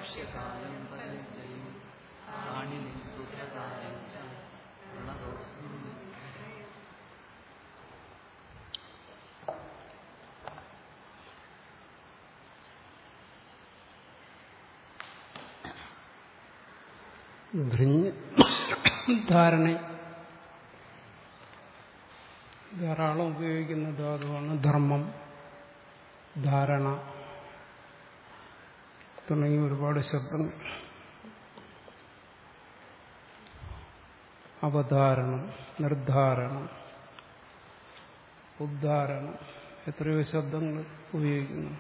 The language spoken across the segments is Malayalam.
ഭാഷ്യകാലം പതഞ്ജലി പാണിനി സൂത്രകാരം ച പ്രണതോസ്മി ധൃഞ്ഞ് ധാരണ ധാരാളം ഉപയോഗിക്കുന്ന ധാതുവാണ് ധർമ്മം ധാരണ തുടങ്ങി ഒരുപാട് ശബ്ദങ്ങൾ അവധാരണം നിർദ്ധാരണം ഉദ്ധാരണം എത്രയോ ശബ്ദങ്ങൾ ഉപയോഗിക്കുന്നു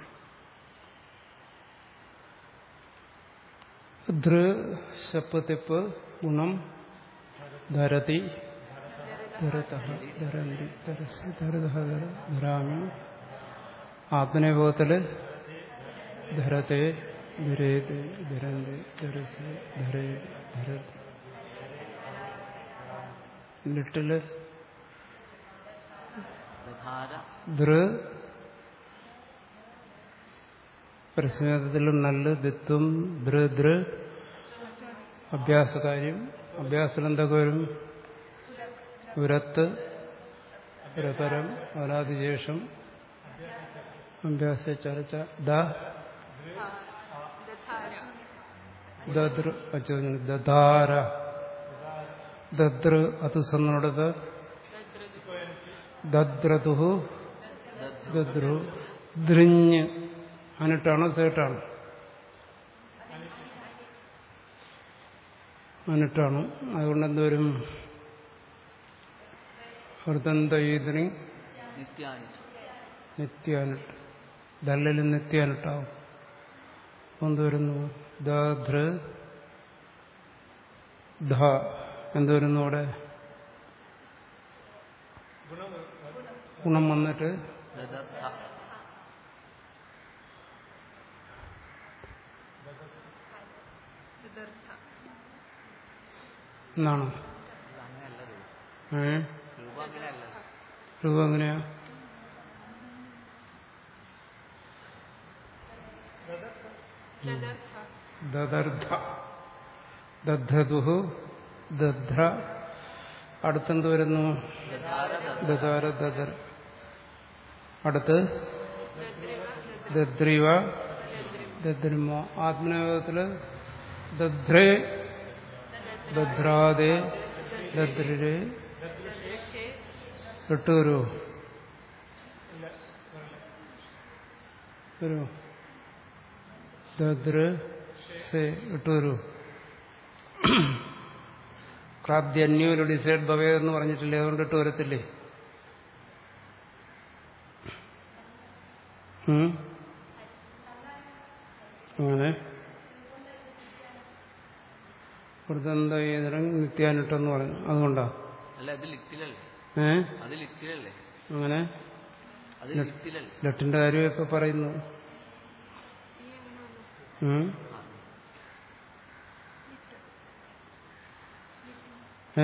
ധൃ ശപ്പത്തിപ്പ് ഗുണം ധരതി ധരതഃ ധരന്തി ധരസി ധരതഃ ധര ധരാമി ആത്മനേപത്തില് ധരത്തെ ധരേത് ധരന്തി ധരസി ധരേത് ധരതി ലിട്ടില് ദധാര ധൃ പ്രശ്നത്തിൽ നല്ല ദിത്വം ധൃ ധൃ അഭ്യാസകാര്യം അഭ്യാസത്തിൽ എന്തൊക്കെ വരും ഉരത്ത് ഉരപരം അനാദിശേഷം അഭ്യാസ ചർച്ച ദ ദദൃ വച്ചു ദധാര ദദൃ അത് സന്നോടത് ദദ്രതുഹു ദദ്രു ധൃഞ്ഞ് അനിട്ടാണോ തേട്ടാണോ അനിട്ടാണ് അതുകൊണ്ട് എന്തോരും വൃത്തന്തീതിനി നിത്യാനി നിത്യാനിട്ട് ദല്ലിൽ നിത്യാനിട്ടാവും എന്തുവരുന്നു ദൃ ധ എന്തുവരുന്നു അവിടെ ഗുണം വന്നിട്ട് ദദർത്ഥ എന്നാണ് അങ്ങനെയല്ല രൂപം ഏ രൂപം അങ്ങനെയല്ല രൂപം എങ്ങനെയാ ദദർദ്ധ ദദ്ധതുഹു ദധ്ര അടുത്തെന്ത് വരുന്നു ദധാര ദ- ദദാര ദദർ അടുത്ത് ദദ്രിവ ദദ്രിമ ആത്മനേപത്തില് ദദ്രേ ദദ്രാദേ ദദ്രേ ഇട്ട് വരുമോ വരുമോ ദദ്ര സേ ഇട്ട് വരുമോ ക്രാദ്യന്യോരു ഡിസൈഡ് ഭവേ എന്ന് പറഞ്ഞിട്ടില്ലേ അതുകൊണ്ട് ഇട്ട് വരത്തില്ലേ ഉം? അങ്ങനെ വൃതന്ത ഏതരം നിത്യാനിട്ടെന്ന് പറഞ്ഞു അതുകൊണ്ടാ അല്ല അത് ലിറ്റിലല്ലേ ഏ അത് ലിറ്റിലല്ലേ അങ്ങനെ അത് ലിറ്റിലല്ലേ ലട്ടിന്റെ കാര്യം ഇപ്പൊ പറയുന്നു ഉം? ഏ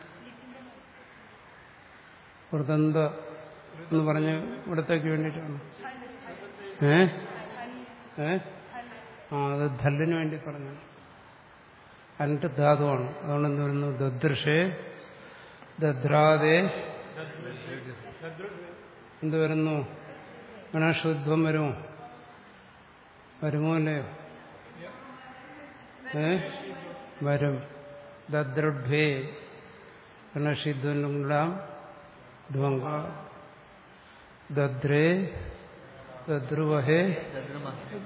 വൃതന്ത എന്ന് പറഞ്ഞ് ഇവിടത്തേക്ക് വേണ്ടിയിട്ടാണ് ഏ ഏ ആ അത് ധല്ലിന് വേണ്ടി പറഞ്ഞു അനട്ട് ധാതുവാണ് അതുകൊണ്ട് എന്ത് വരുന്നു ദദൃഷേ ദദ്രാദേ എന്ത് വരുന്നു ഗണശുദ്ധം വരുമോ വരുമോ അല്ലയോ ഏ വരും ദദ്രഭ്യേ ഗണശിധ്വം ധ്വങ്ക ദദ്രേ ദദ്രുവഹേ ദദ്രമ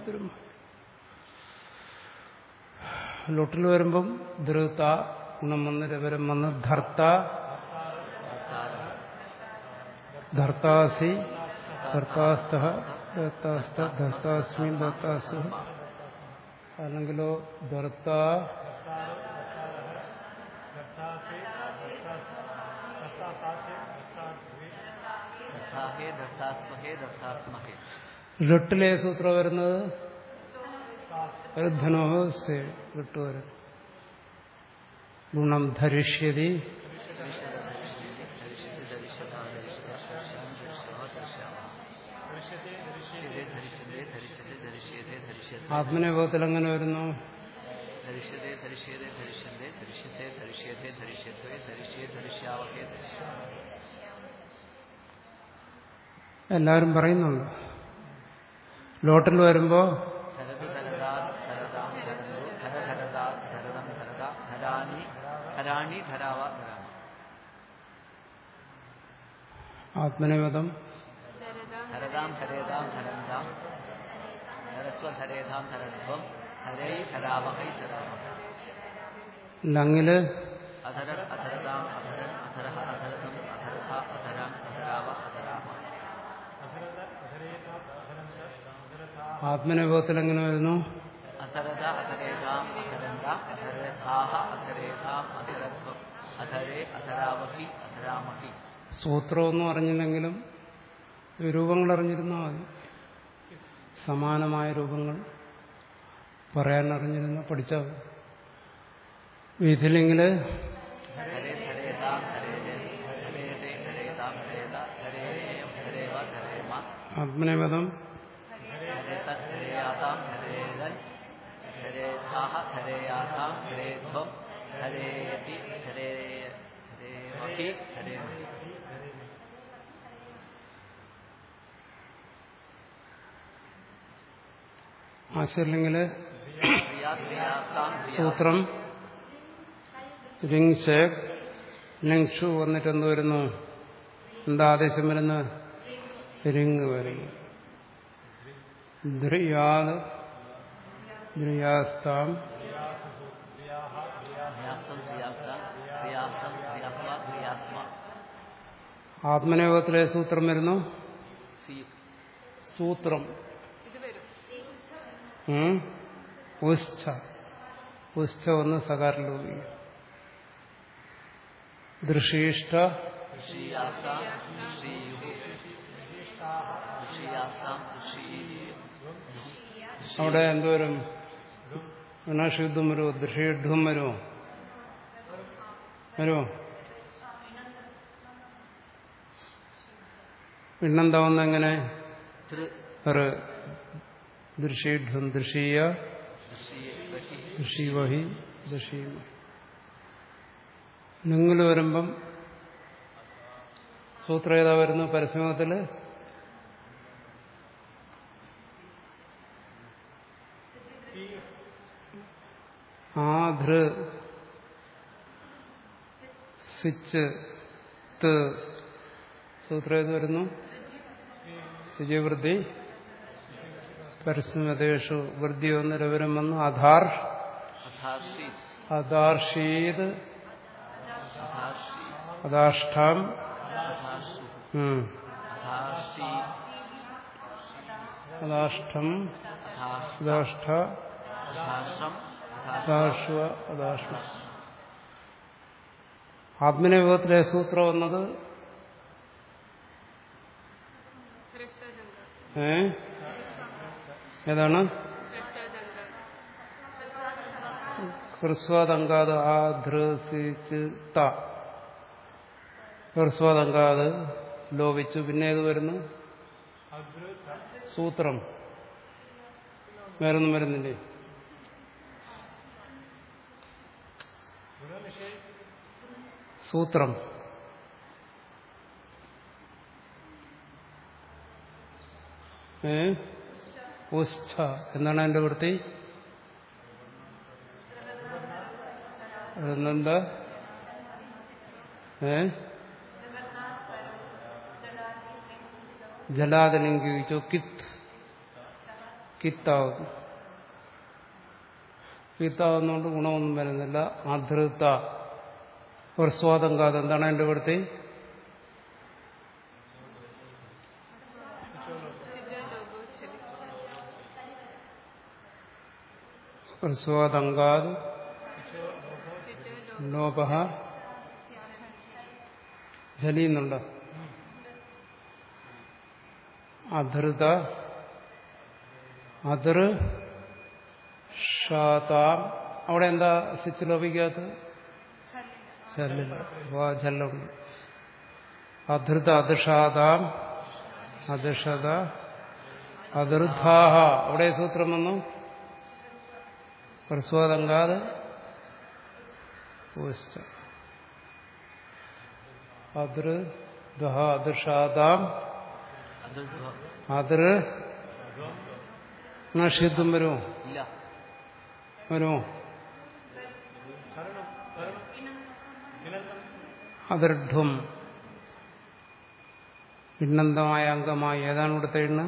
ലൊട്ടിൽ വരുമ്പം ധൃത ഗുണം വന്ന് രവരം വന്ന് ധർത്ത ധർത്താസി ധർത്താസ്ത ധർത്താസ്ത ധർത്താസ്മി ധർത്താസു അല്ലെങ്കിലോ ധർത്ത ദത്താഹേ ദത്താസ്മഹേ ദത്താസ്മഹേ ലൊട്ടിലെ സൂത്രം വരുന്നത് ധനോഹ സേ ലൊട്ട് വരും ഗുണം ധരിഷ്യതി ആത്മനിയോഗത്തിൽ എങ്ങനെ വരുന്നു ധരിഷ്യതേ ധരിഷ്യതേ ധരിഷ്യന്തേ ധരിഷ്യസേ ധരിഷ്യതേ ധരിഷ്യത്വേ ധരിഷ്യേ ധരിഷ്യാവഹേ ധരിഷ്യ എല്ലാവരും പറയുന്നുണ്ട് ലോട്ടിൽ വരുമ്പോ ധരതു ധരതാ ധരതാം ധരന്തു ധര ധരതാ ധരതം ധരത ധരാണി ധരാണി ധരാവ ധരാമ ആത്മനിയോഗം ധരതാം ധരേതാം ധരന്താം ധരസ്വ ധരേതാം ധരധ്വം ധരൈ ധരാവഹൈ ധരാമ ലങ്ങില് അധര അധരതാം അധരൻ അധര അധരതം അധരഥ അധരാൻ അധരാവ അധരാമ ആത്മനിയോഗത്തിൽ എങ്ങനെ വരുന്നു അധരത അധരേതാം അധരന്ത അധരഥാഹ അധരേതാം അധരധ്വം അധരേ അധരാവഹി അധരാമഹി സൂത്രമൊന്നും അറിഞ്ഞില്ലെങ്കിലും രൂപങ്ങൾ അറിഞ്ഞിരുന്നാൽ മതി സമാനമായ രൂപങ്ങൾ പറയാൻ അറിഞ്ഞിരുന്ന പഠിച്ചാൽ മതി. വീട്ടിലെങ്കിൽ ധരേ ധരേതാം ധരേതേ ധരേതേ ധരേതാം ധരേത ധരേയം ധരേവ ധരേമ ആത്മനിയോഗം ധരേത ധരേയാതാം ധരേതൻ ധരേധാഹ ധരേയാതാം ധരേധ്വം ധരേയതി ധരേ ധരേമഹി ധരേമഹി ആശയില്ലെങ്കിൽ ക്രിയാ ക്രിയാസാം ക്രിയാ സൂത്രം ലിങ് ശേഖ് ലിങ് ഷു വന്നിട്ട് എന്ത് വരുന്നു എന്താ ആദേശം വരുന്ന റിങ് വരുന്നു ധ്രിയാത് ധ്രിയാസ്താം ക്രിയാസം ക്രിയാസ ക്രിയാസം ക്രിയാസ്വ ക്രിയാത്മ ആത്മനിയോഗത്തിലെ സൂത്രം വരുന്നു സി സൂത്രം ഉം? ഉശ്ച ഉശ്ച ഒന്ന് സകാരിൽ ഉപയോഗിക്കും ദൃശീഷ്ട ഋഷിയാസാം ഋഷിയുഹു ഋഷിയാസാം ഋഷിയും അവിടെ എന്തോരും വിനാശയുദ്ധം വരുമോ ദൃഷയുദ്ധം വരുമോ വരുമോ പിന്നെന്താവുന്ന എങ്ങനെ തൃ ദൃഷീഢം ദൃഷീയ ഋഷിയഹി ദൃഷീവഹി ദൃഷീമ നിങ്ങൾ വരുമ്പം സൂത്രം ഏതാ വരുന്നു പരസ്യമത്തില് ആധൃ സിച്ച് ത് സൂത്രം ഏത് വരുന്നു ശുചിവൃദ്ധി പരസ്യമതേഷു വൃദ്ധി ഒന്നരവരം വന്നു അധാർ അഥാർഷി അദാർഷീത് അഥാർഷി അദാഷ്ടാം അഥാർഷു ഉം. അഥാർഷി അദാഷ്ടം അഥാർഷ അദാഷ്ട അഥാർഷം അദാഷ്വ അദാഷ്മ ആത്മനിയോഗത്തിലെ സൂത്രം വന്നത് ഏ ഏതാണ് ഹ്രസ്വാദങ്കാത് ആ ധൃസിച്ച് ത ഹ്രസ്വാദങ്കാത് ലോപിച്ചു പിന്നെ ഏത് വരുന്നു സൂത്രം വേറൊന്നും വരുന്നില്ലേ സൂത്രം ഏ ഉസ്ഥ എന്താണ് അതിന്റെ വൃത്തി അതെന്താ ഏ ജലാതലിംഗിച്ചു കിത്ത് കിത്താവുന്നു കിത്താവുന്നതുകൊണ്ട് ഗുണമൊന്നും വരുന്നില്ല ആധൃത ഹ്രസ്വാദം കാത് എന്താണ് അതിന്റെ വൃത്തി ഹ്രസ്വാദങ്കാത് ലോപ ജലിയുന്നുണ്ട് അധൃത അതിർ ഷാതാം അവിടെ എന്താ സ്വിച്ച് ലോപിക്കാത്തത് ചല്ലില്ല വാ ജല്ലുണ്ട് അധൃത അധിഷാതാം അധിഷത അതിർധാഹ അവിടെ സൂത്രം വന്നു ഹ്രസ്വതങ്കാത് അതിർ ദഹ അതിർഷാദാം അത് ധ്വ- അതിർ നഷിദ്ദും വരുമോ ഇല്ല വരുമോ അതിർഢ്വം ഭിന്നന്തമായ അംഗമായി ഏതാണ് ഇവിടുത്തെ എണ്ണ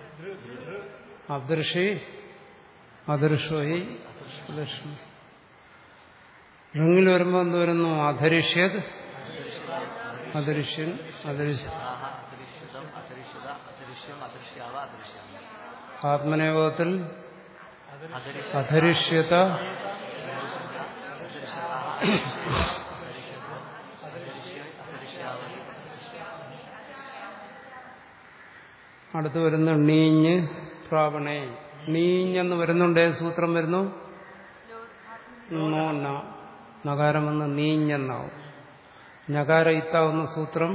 അദൃഷി അദൃശ്വഹി അദൃശ്യം റിങ്ങിൽ വരുമ്പോൾ എന്ത് വരുന്നു അധരിഷ്യത് അദൃശ്യൻ അദൃശ്യ ആഹ അദൃശ്യതം അദൃശ്യത അദൃശ്യം അദൃശ്യാവ അദൃശ്യാമ ആത്മനേപത്തിൽ അദൃശ്യ അധരിഷ്യത അദൃശ്യാവ അടുത്ത് വരുന്നു നീഞ്ഞ് പ്രാവണേ നീഞ്ഞെന്ന് വരുന്നുണ്ട് ഏത് സൂത്രം വരുന്നു നോ ന നകാരം വന്ന് നീഞ്ഞെന്നാവും നകാര ഇത്താവുന്ന സൂത്രം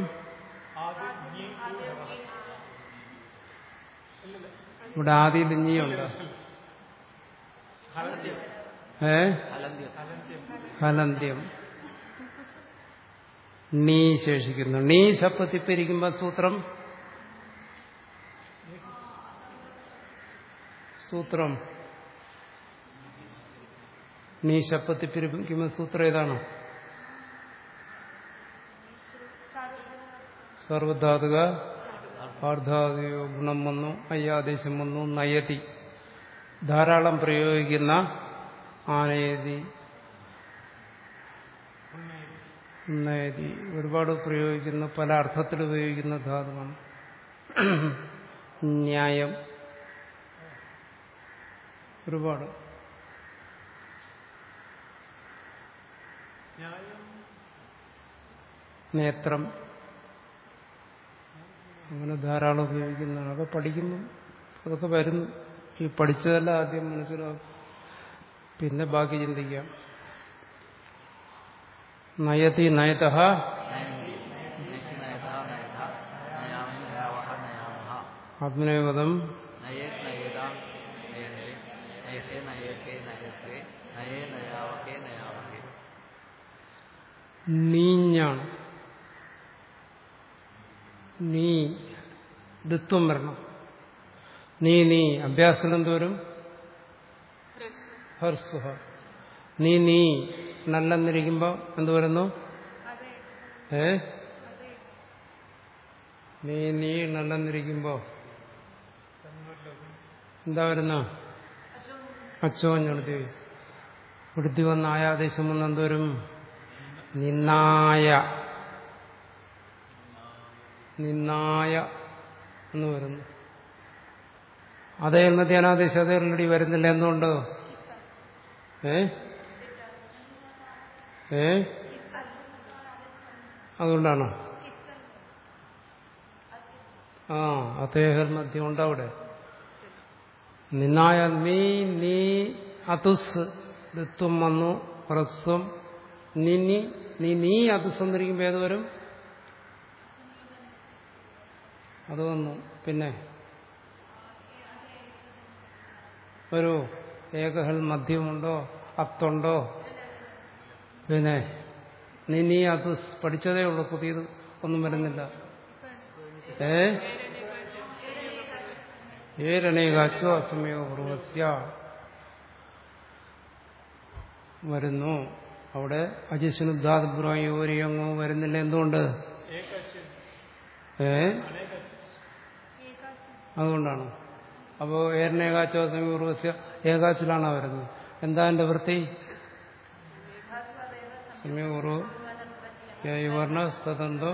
ഇവിടെ ആദ്യം നീയുണ്ട് ഏ അലന്ത്യം ഹലന്ത്യം നീ ശേഷിക്കുന്നു നീ ശപ്പത്തിപ്പിരിക്കുമ്പോ സൂത്രം സൂത്രം നീ ശപ്പത്തിപ്പിരിക്കുമ്പോ സൂത്രം ഏതാണ് സർവധാതുക അർദ്ധാതുയോ ഗുണം വന്നു അയ്യാദേശം വന്നു നയതി ധാരാളം പ്രയോഗിക്കുന്ന ആനയതി ഉന്നയതി ഒരുപാട് പ്രയോഗിക്കുന്ന പല അർത്ഥത്തിൽ ഉപയോഗിക്കുന്ന ധാതുവാണ് ന്യായം ഒരുപാട് നേത്രം അങ്ങനെ ധാരാളം ഉപയോഗിക്കുന്നതാണ് അതൊക്കെ പഠിക്കുന്നു അതൊക്കെ വരുന്നു ഈ പഠിച്ചതല്ല ആദ്യം മനസ്സിലാവും പിന്നെ ബാക്കി ചിന്തിക്കാം നയതി നയത നയന്തി നയസി നയഥ നയഥ നയാമി നയാവഹ നയാമഹ ആത്മനേപദം നയേത് നയേതാം നയന്തേ നയസേ നയേക്കേ നയസ്വേ നയേ നയാവഹേ നയാവഹേ നീഞ്ഞാണ് നീ ദിത്വം വരണം നീ നീ അഭ്യാസത്തിൽ എന്തോരും ഹർസുഹ നീ നീ നല്ലെന്നിരിക്കുമ്പോ എന്ത് വരുന്നു ഏ നീ നീ നല്ലെന്നിരിക്കുമ്പോ എന്താ വരുന്ന അച്ചോഞ്ഞെടുത്തി എടുത്തി വന്ന ആയാദേശം വന്ന് എന്തോരും നിന്നായ നിന്നായ എന്ന് വരുന്നു അതേ എന്നത്തെ അനാദേശം അതേ ഓൾറെഡി വരുന്നില്ല എന്തുകൊണ്ട് ഏ ഏ അതുകൊണ്ടാണോ ആ അതേഹർ മധ്യം ഉണ്ട് അവിടെ നിന്നായ നീ നീ അതുസ് ഋത്വം വന്നു ഹ്രസ്വം നിനി നീ നീ അതുസ് എന്നിരിക്കുമ്പോൾ ഏത് വരും അത് വന്നു പിന്നെ ഒരു ഏകഹൽ മധ്യമുണ്ടോ അത്തുണ്ടോ പിന്നെ നീ നീ അത് പഠിച്ചതേ ഉള്ളൂ പുതിയത് ഒന്നും വരുന്നില്ല ഏ ഏരണേകാച്ചോ അസമയോ പൂർവസ്യ വരുന്നു അവിടെ അജിസ്നുദ്ധാദ്ബ്രോയോരിയങ്ങോ വരുന്നില്ല എന്തുകൊണ്ട് ഏ അതുകൊണ്ടാണ് അപ്പോൾ ഏരണേകാച്ചോ അസമയോ പൂർവസ്യ ഏകാച്ചിലാണോ വരുന്നത് എന്താ എന്റെ വൃത്തി സമയപൂർവ വർണ്ണ സ്തന്തോ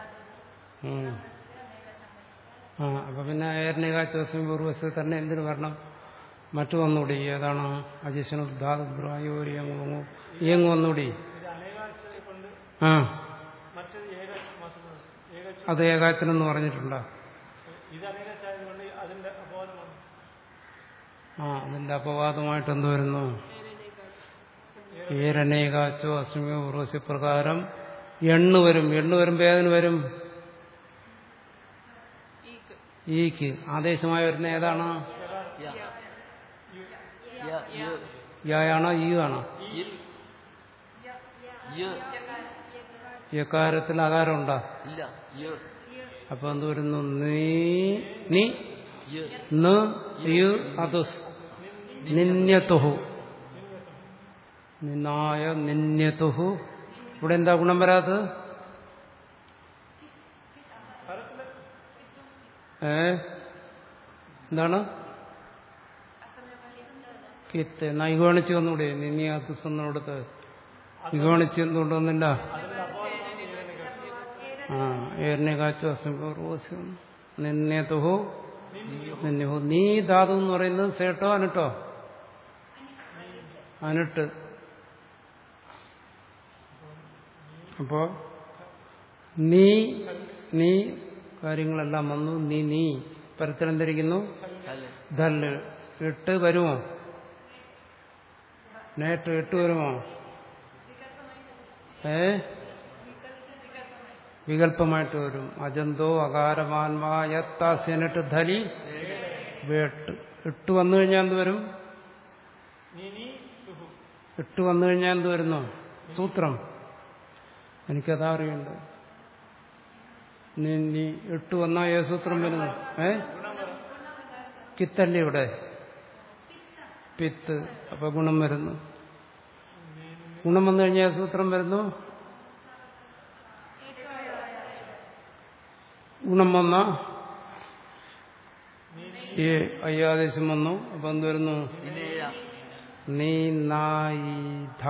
ആ അപ്പൊ പിന്നെ ഏർണികാച്ചോസം പൂർവസ് തന്നെ എന്തിനു വരണം മറ്റു വന്നുകൂടി ഏതാണ് അജിഷന് ധാതുബ്രായോരി അങ്ങ് ഇയങ്ങ് വന്നുകൂടി ആ അത് ഏകാച്ചനെന്ന് പറഞ്ഞിട്ടുണ്ടോ ആ അതിന്റെ അപവാദമായിട്ട് എന്ത് വരുന്നു ഏരണേകാച്ചോ അശ്രമിക പൂർവസ്യ പ്രകാരം എണ്ണു വരും എണ്ണു വരുമ്പോ ഏതിന് വരും ഈക്ക് ആദേശമായി വരുന്ന ഏതാണ് യ യ യു യായാണോ ഈ ആണോ യ യ യകാരത്തിൽ അകാരം ഉണ്ടോ ഇല്ല യ അപ്പൊ എന്ത് വരുന്നു നീ നീ യ ന യു അതുസ് നിന്യതുഹു നിന്നായ നിന്യതുഹു ഇവിടെ എന്താ ഗുണം വരാത്തത് ഏ എന്താണ് കിത്ത് എന്നാ ഇഗോണിച്ച് വന്നൂടെ നിന്നിയാത്തുസ് എന്നിടത്ത് ഇഗോണിച്ച് എന്തുകൊണ്ട് വന്നില്ല ആ ഏറിനെ കാച്ചു നിന്നേതുഹു നിന്നുഹു നീ ധാതു എന്ന് പറയുന്നത് സേട്ടോ അനിട്ടോ അനിട്ട് അപ്പോ നീ നീ കാര്യങ്ങളെല്ലാം വന്നു നീ നീ പരത്തിലെന്തിരിക്കുന്നു കല്ല് ധല്ല് എട്ട് വരുമോ നേട്ട് എട്ട് വരുമോ ഏ വികല്പമായിട്ട് വരും അജന്തോ അകാരമാൻമായത്താസ്യനിട്ട് ധലി വേട്ട് എട്ട് വന്നു കഴിഞ്ഞാൽ എന്ത് വരും എട്ട് വന്നു കഴിഞ്ഞാൽ എന്ത് വരുന്നു സൂത്രം എനിക്കതാ അറിയണ്ട് നീ നീ എട്ട് വന്നാ ഏ സൂത്രം വരുന്നു ഏ കിത്തല്ലേ ഇവിടെ പിത്ത് അപ്പൊ ഗുണം വരുന്നു ഗുണം വന്നു കഴിഞ്ഞാൽ സൂത്രം വരുന്നു ഗുണം വന്ന ഈ അയ്യാദേശം വന്നു അപ്പൊ എന്ത് വരുന്നു നിനേയ നീ നായിധ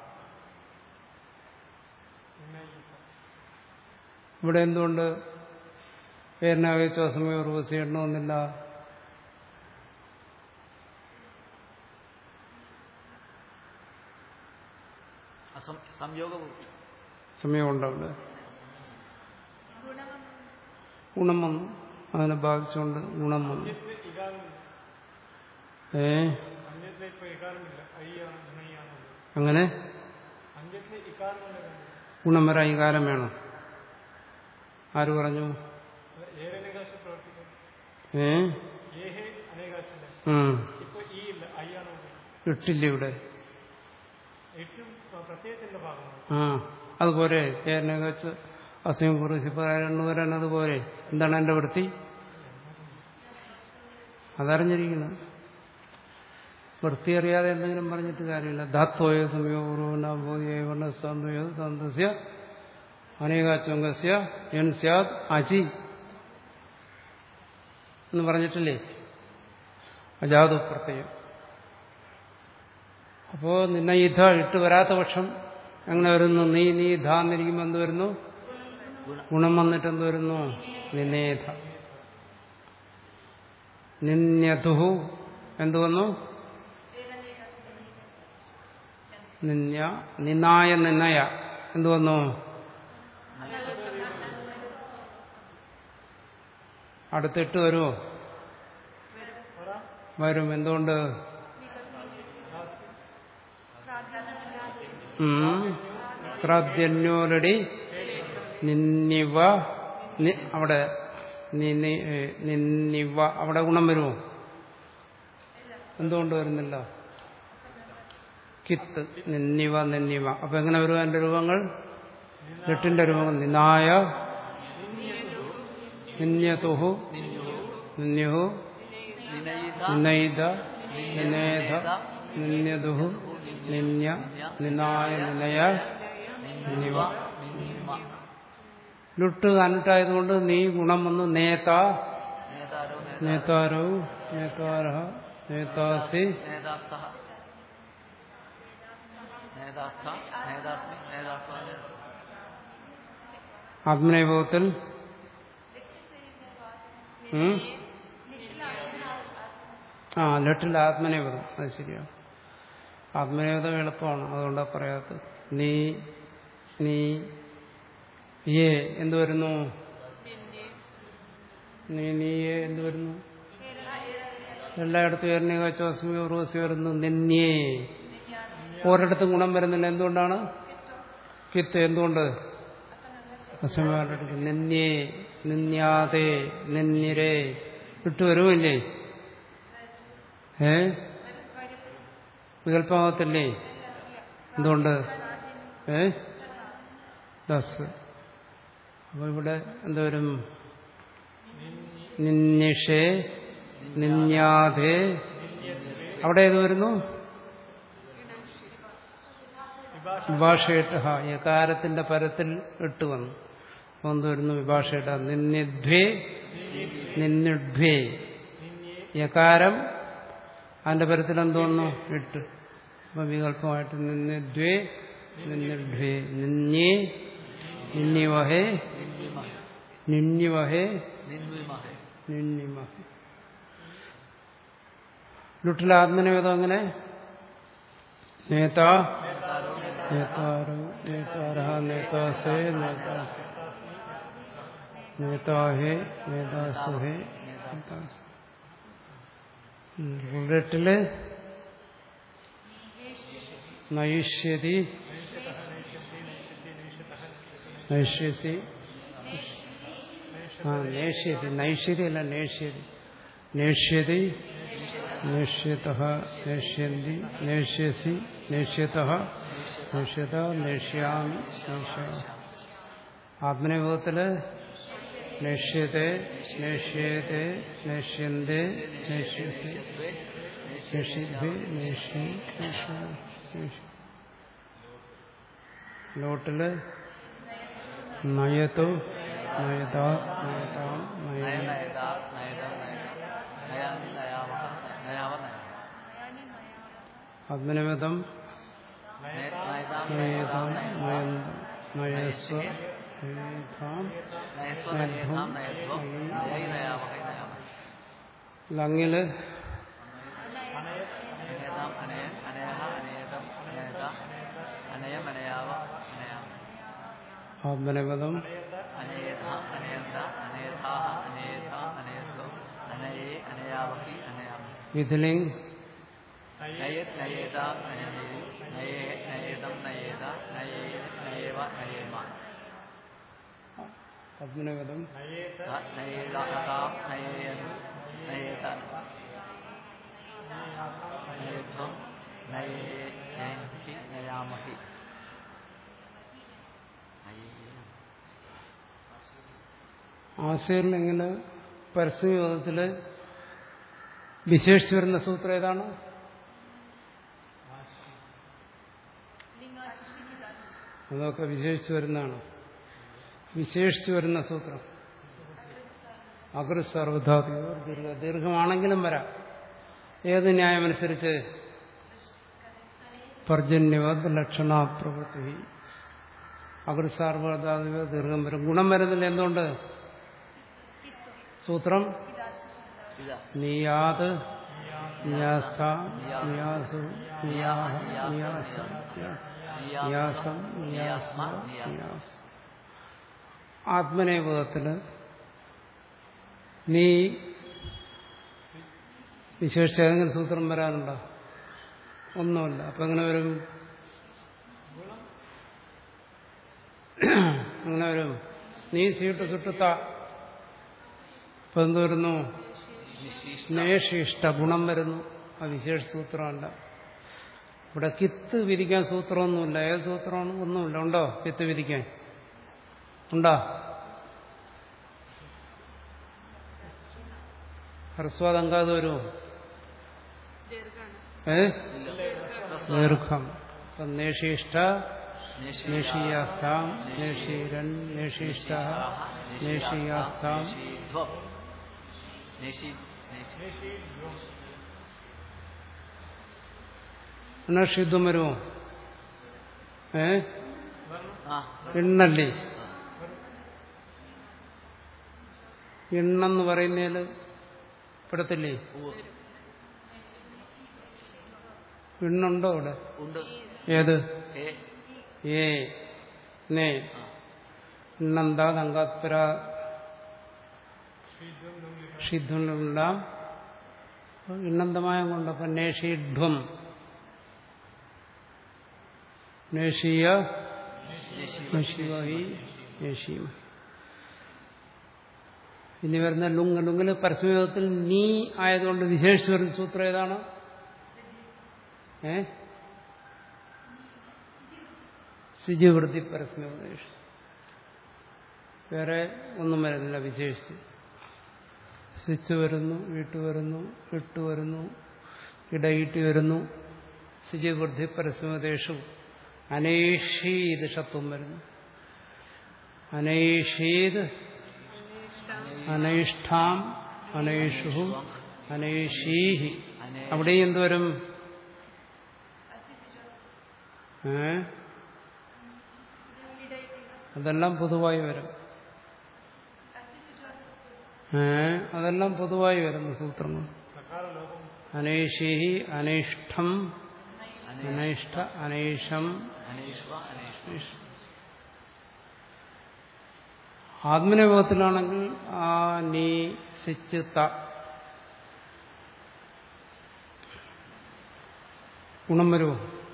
ഇവിടെ എന്തുകൊണ്ട് പേരിനാവശ്വാസമേ ഉറവസി എണ്ണമൊന്നില്ല അസം- സംയോഗവും സമയമുണ്ട് അവിടെ ഗുണം വന്നു അതിനെ ബാധിച്ചുകൊണ്ട് ഗുണം വന്നു ഏ അങ്ങനെ ഗുണം വരാൻ ഇകാരം വേണം ആര് പറഞ്ഞു ഏ ഉം. ഇട്ടില്ല ഇവിടെ ആ അതുപോലെ ചേരനെ വെച്ച് അസീം കുറിച്ച് പറയാൻ വരാൻ അതുപോലെ എന്താണ് എന്റെ വൃത്തി അതറിഞ്ഞിരിക്കണം വൃത്തി അറിയാതെ എന്തെങ്കിലും പറഞ്ഞിട്ട് കാര്യമില്ല ധാത്വയോ സമയോ പൂർവ്വനാബോധിയോ വർണ്ണസ്തന്തയോ തന്തസ്യ അനേകാച്ചോങ്കസ്യ എൻ സ്യാദ് അചി എന്ന് പറഞ്ഞിട്ടില്ലേ അജാതു പ്രത്യയം അപ്പോ നിന്നെ ഈ ധ ഇട്ട് വരാത്ത പക്ഷം എങ്ങനെ വരുന്നു നീ നീ ധ എന്നിരിക്കുമ്പോൾ എന്ത് വരുന്നു ഗുണം ഗുണം വന്നിട്ട് എന്ത് വരുന്നു നിന്നേധ നിന്യതുഹു എന്ത് വന്നു നിന്യ നിന്നായ നിന്നയ എന്ത് വന്നു അടുത്തിട്ട് വരുമോ വരും എന്തുകൊണ്ട് ക്രാദ്യന്യോരടി നിന്നിവ നി- അവിടെ നിന്നി- ഏ, നിന്നിവ അവിടെ ഗുണം വരുമോ എന്തുകൊണ്ട് വരുന്നില്ല കിത്ത് നിന്നിവ നിന്നിവ അപ്പൊ എങ്ങനെ വരും അതിന്റെ രൂപങ്ങൾ എട്ടിന്റെ രൂപങ്ങൾ നിന്നായ നിന്യതുഹു നിന്യുഹു നിനയിത നിന്നയിത നിന്നേധ നിന്യതുഹു നിന്യ നിന്നായ നിന്നയ നിന്നിവ നിന്നിമ ലുട്ട് അന്നിട്ടായതുകൊണ്ട് നീ ഗുണം വന്നു നേത നേതാരോ നേതാരോ നേതാര നേതാസി നേതാസ്ഥ നേതാസ്ഥ നേതാസ്മി നേതാസ്വ ആത്മനേഭവത്തിൽ ഉം? ആ ലട്ടിൽ ആത്മനേപദം അത് ശരിയാണ് ആത്മനേപദം എളുപ്പമാണ് അതുകൊണ്ടാണ് പറയാത്തത് നീ നീ ഏ എന്ത് വരുന്നു നീ നീയെ എന്ത് വരുന്നു എല്ലായിടത്തും ഏറിനെ ചോസ്മി ഉറവസി വരുന്നു നിന്നേ ഒരിടത്തും ഗുണം വരുന്നില്ല എന്തുകൊണ്ടാണ് കിത്ത് എന്തുകൊണ്ട് അസമയുടെ അടുത്ത് നിന്യേ നിന്യാതെ നിന്നിരേ ഇട്ട് വരുമില്ലേ ഏ വികല്പമാകത്തില്ലേ എന്തുകൊണ്ട് ഏ ദസ് അപ്പൊ ഇവിടെ എന്തോരും നിന്നിഷേ നിന്യാധേ അവിടെ ഏത് വരുന്നു വിഭാഷേട്ട യകാരത്തിന്റെ പരത്തിൽ ഇട്ട് വന്നു അപ്പൊ എന്ത് വരുന്നു വിഭാഷേട്ട നിന്നിധ്വേ നിന്നിഡ്വേ യകാരം അതിന്റെ പരത്തിൽ എന്തോന്നു ഇട്ട് അപ്പൊ വികല്പമായിട്ട് നിന്നിദ്വേ നിന്നിഡ്വേ നിന്യേ നിന്നിവഹേ നിന്നിവഹേ നിൻവിമഹേ നിന്നിമഹേ ലുട്ടിലെ ആത്മനിവേദം അങ്ങനെ നേതാ നേതാരോ നേതാര നേതാസേ നേതാ നേതാഹേ നേതാസുഹേ നേതാസ് ബുള്ളറ്റില് നയിഷ്യതി നൈഷ്യസി ആ നേഷ്യതി നൈഷ്യതി അല്ല നേഷ്യതി നേഷ്യതി നേഷ്യത നേഷ്യന്തി നേഷ്യസി നേഷ്യത നേഷ്യത നേഷ്യാമി നേഷ്യ ആത്മനിയോഗത്തില് നേഷ്യത്തെ നേഷ്യത്തെ നേഷ്യന്തേ നേഷ്യസി നേഷിഭി നേഷ്യ ലോട്ടില് നയത്തു നയതാ നയതാം നയ നയ നയതാ നയതം നയതം നയാമി നയാമഹ നയാവ നയാമ ആത്മനിവേദം നയതാം നയതാം നയതാം നയന്ത നയസ്വ നയതാം നയസ്വ നയേതാം നയത്വം നയൈ നയാമഹൈ നയാമ ലങ്ങില് അനേതാം അനയൻ അനയഹ അനേതം അനേത അനയം അനയാവ അനയാമ ആത്മനിവേദം അനേത അനയന്ത അനേതാഹ അനേത അനേത്വം അനയേ അനയാവഹി അനയാമ വിധിലിംഗ് നയത് നയേതാം നയനേ നയേ നയേതം നയേത നയേ നയേവ നയേമ ആത്മനിവേദം നയേതാം നയേയനു നയേത നയേത്വം നയേ നയന്തി നയാമഹി നയേന ആശയിൽ ഇങ്ങനെ പരസ്യയോഗത്തില് വിശേഷിച്ചു വരുന്ന സൂത്രം ഏതാണ് അതൊക്കെ വിശേഷിച്ചു വരുന്നതാണ് വിശേഷിച്ചു വരുന്ന സൂത്രം അകൃ സർവധാതിയോ ദീർഘ ദീർഘമാണെങ്കിലും വരാം ഏത് ന്യായമനുസരിച്ച് പർജന്യവത് ലക്ഷണാപ്രവൃത്തി അകൃ സാർവധാതിയോ ദീർഘം വരും ഗുണം വരുന്നില്ല എന്തുകൊണ്ട് സൂത്രം ഇതാ നിയാത് നിയാസ്ഥ നിയാസു നിയാഹ നിയാസ നിയാസം നിയാസ്മ നിയാസ് ആത്മനേപഥത്തില് നീ വിശേഷിച്ച് ഏതെങ്കിലും സൂത്രം വരാനുണ്ടോ ഒന്നുമില്ല അപ്പൊ എങ്ങനെ വരും അങ്ങനെ വരും നീ സീട്ട് സുട്ടുത്ത ഇപ്പൊ എന്ത് വരുന്നു സ്നേഷിഷ്ട ഗുണം വരുന്നു ആ വിശേഷ സൂത്രമല്ല ഇവിടെ കിത്ത് വിരിക്കാൻ സൂത്രമൊന്നുമില്ല ഏത് സൂത്രമാണ് ഒന്നുമില്ല ഉണ്ടോ കിത്ത് വിരിക്കാൻ ഉണ്ടോ ഹ്രസ്വാദ് അങ്കാത് വരുമോ ഏ ദീർഘം അപ്പൊ നേഷിഷ്ട നേഷിയാസ്ഥാം നേഷീരൻ നേഷിഷ്ട നേഷിയാസ്ഥാം നിഷീധ്വം നിഷി നിഷി അനർഷിത്വം വരുമോ ഏ ആ എണ്ണല്ലേ എണ്ണെന്ന് പറയുന്നതിൽ പെടത്തില്ലേ ഉവ്വ്. എണ്ണുണ്ടോ ഇവിടെ ഉണ്ട് ഏത് ഏ ഏ നേ ആ എണ്ണെന്താ തങ്കാത്പര ഷിധ്വനുള്ള ഇണ്ണന്തമായ കൊണ്ട് അപ്പൊ നേഷീഡ്വം നേഷീയ നിഷി നശിവായി നേഷീം ഇനി വരുന്ന ലുങ് ലുങ്ങില് പരസ്യയോഗത്തിൽ നീ ആയതുകൊണ്ട് വിശേഷിച്ച് വരുന്ന സൂത്രം ഏതാണ് ഏ ശുചിവൃത്തി പരസ്മോപദേശം വേറെ ഒന്നും വരുന്നില്ല വിശേഷിച്ച് സ്വിച്ച് വരുന്നു വീട്ടു വരുന്നു ഇട്ടു വരുന്നു ഇടയിട്ട് വരുന്നു ശുചിവൃദ്ധി പരസ്മോപദേശു അനേഷീത് ഷത്വം വരുന്നു അനേഷീത് അനൈഷ്ഠാം അനൈഷു അനേഷീഹി അനേ അവിടെയും എന്തുവരും ഏ അതെല്ലാം പൊതുവായി വരും ഏ അതെല്ലാം പൊതുവായി വരുന്നു സൂത്രങ്ങൾ അനേഷീഹി അനൈഷ്ഠം അനൈഷ്ഠ അനൈഷം അനേഷ്വ അനേഷ്വ ആത്മനിയോഗത്തിലാണെങ്കിൽ ആ നീ സിച്ച് ത ഗുണം വരുമോ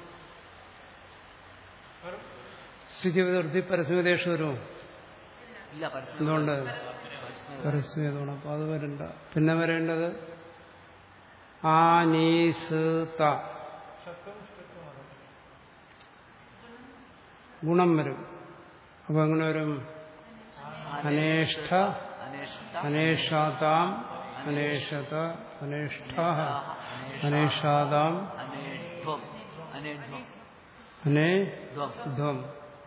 സ്ഥിതിവൃത്തി പരസ്മേദേശം വരുമോ ഇല്ല പരസ്മ എന്തുകൊണ്ട് പരസ്മേതമാണ് അപ്പൊ അത് വരണ്ട പിന്നെ വരേണ്ടത് ആ നീ സ് ത ഗുണം വരും അപ്പൊ എങ്ങനെ വരും അനേഷ്ഠ അനേഷ്ഠ അനേഷാതാം അനേഷത അനേഷ്ഠ അനേഷാതാം അനേധ്വം അനേധ്വം അനേ ധ്വം ധ്വം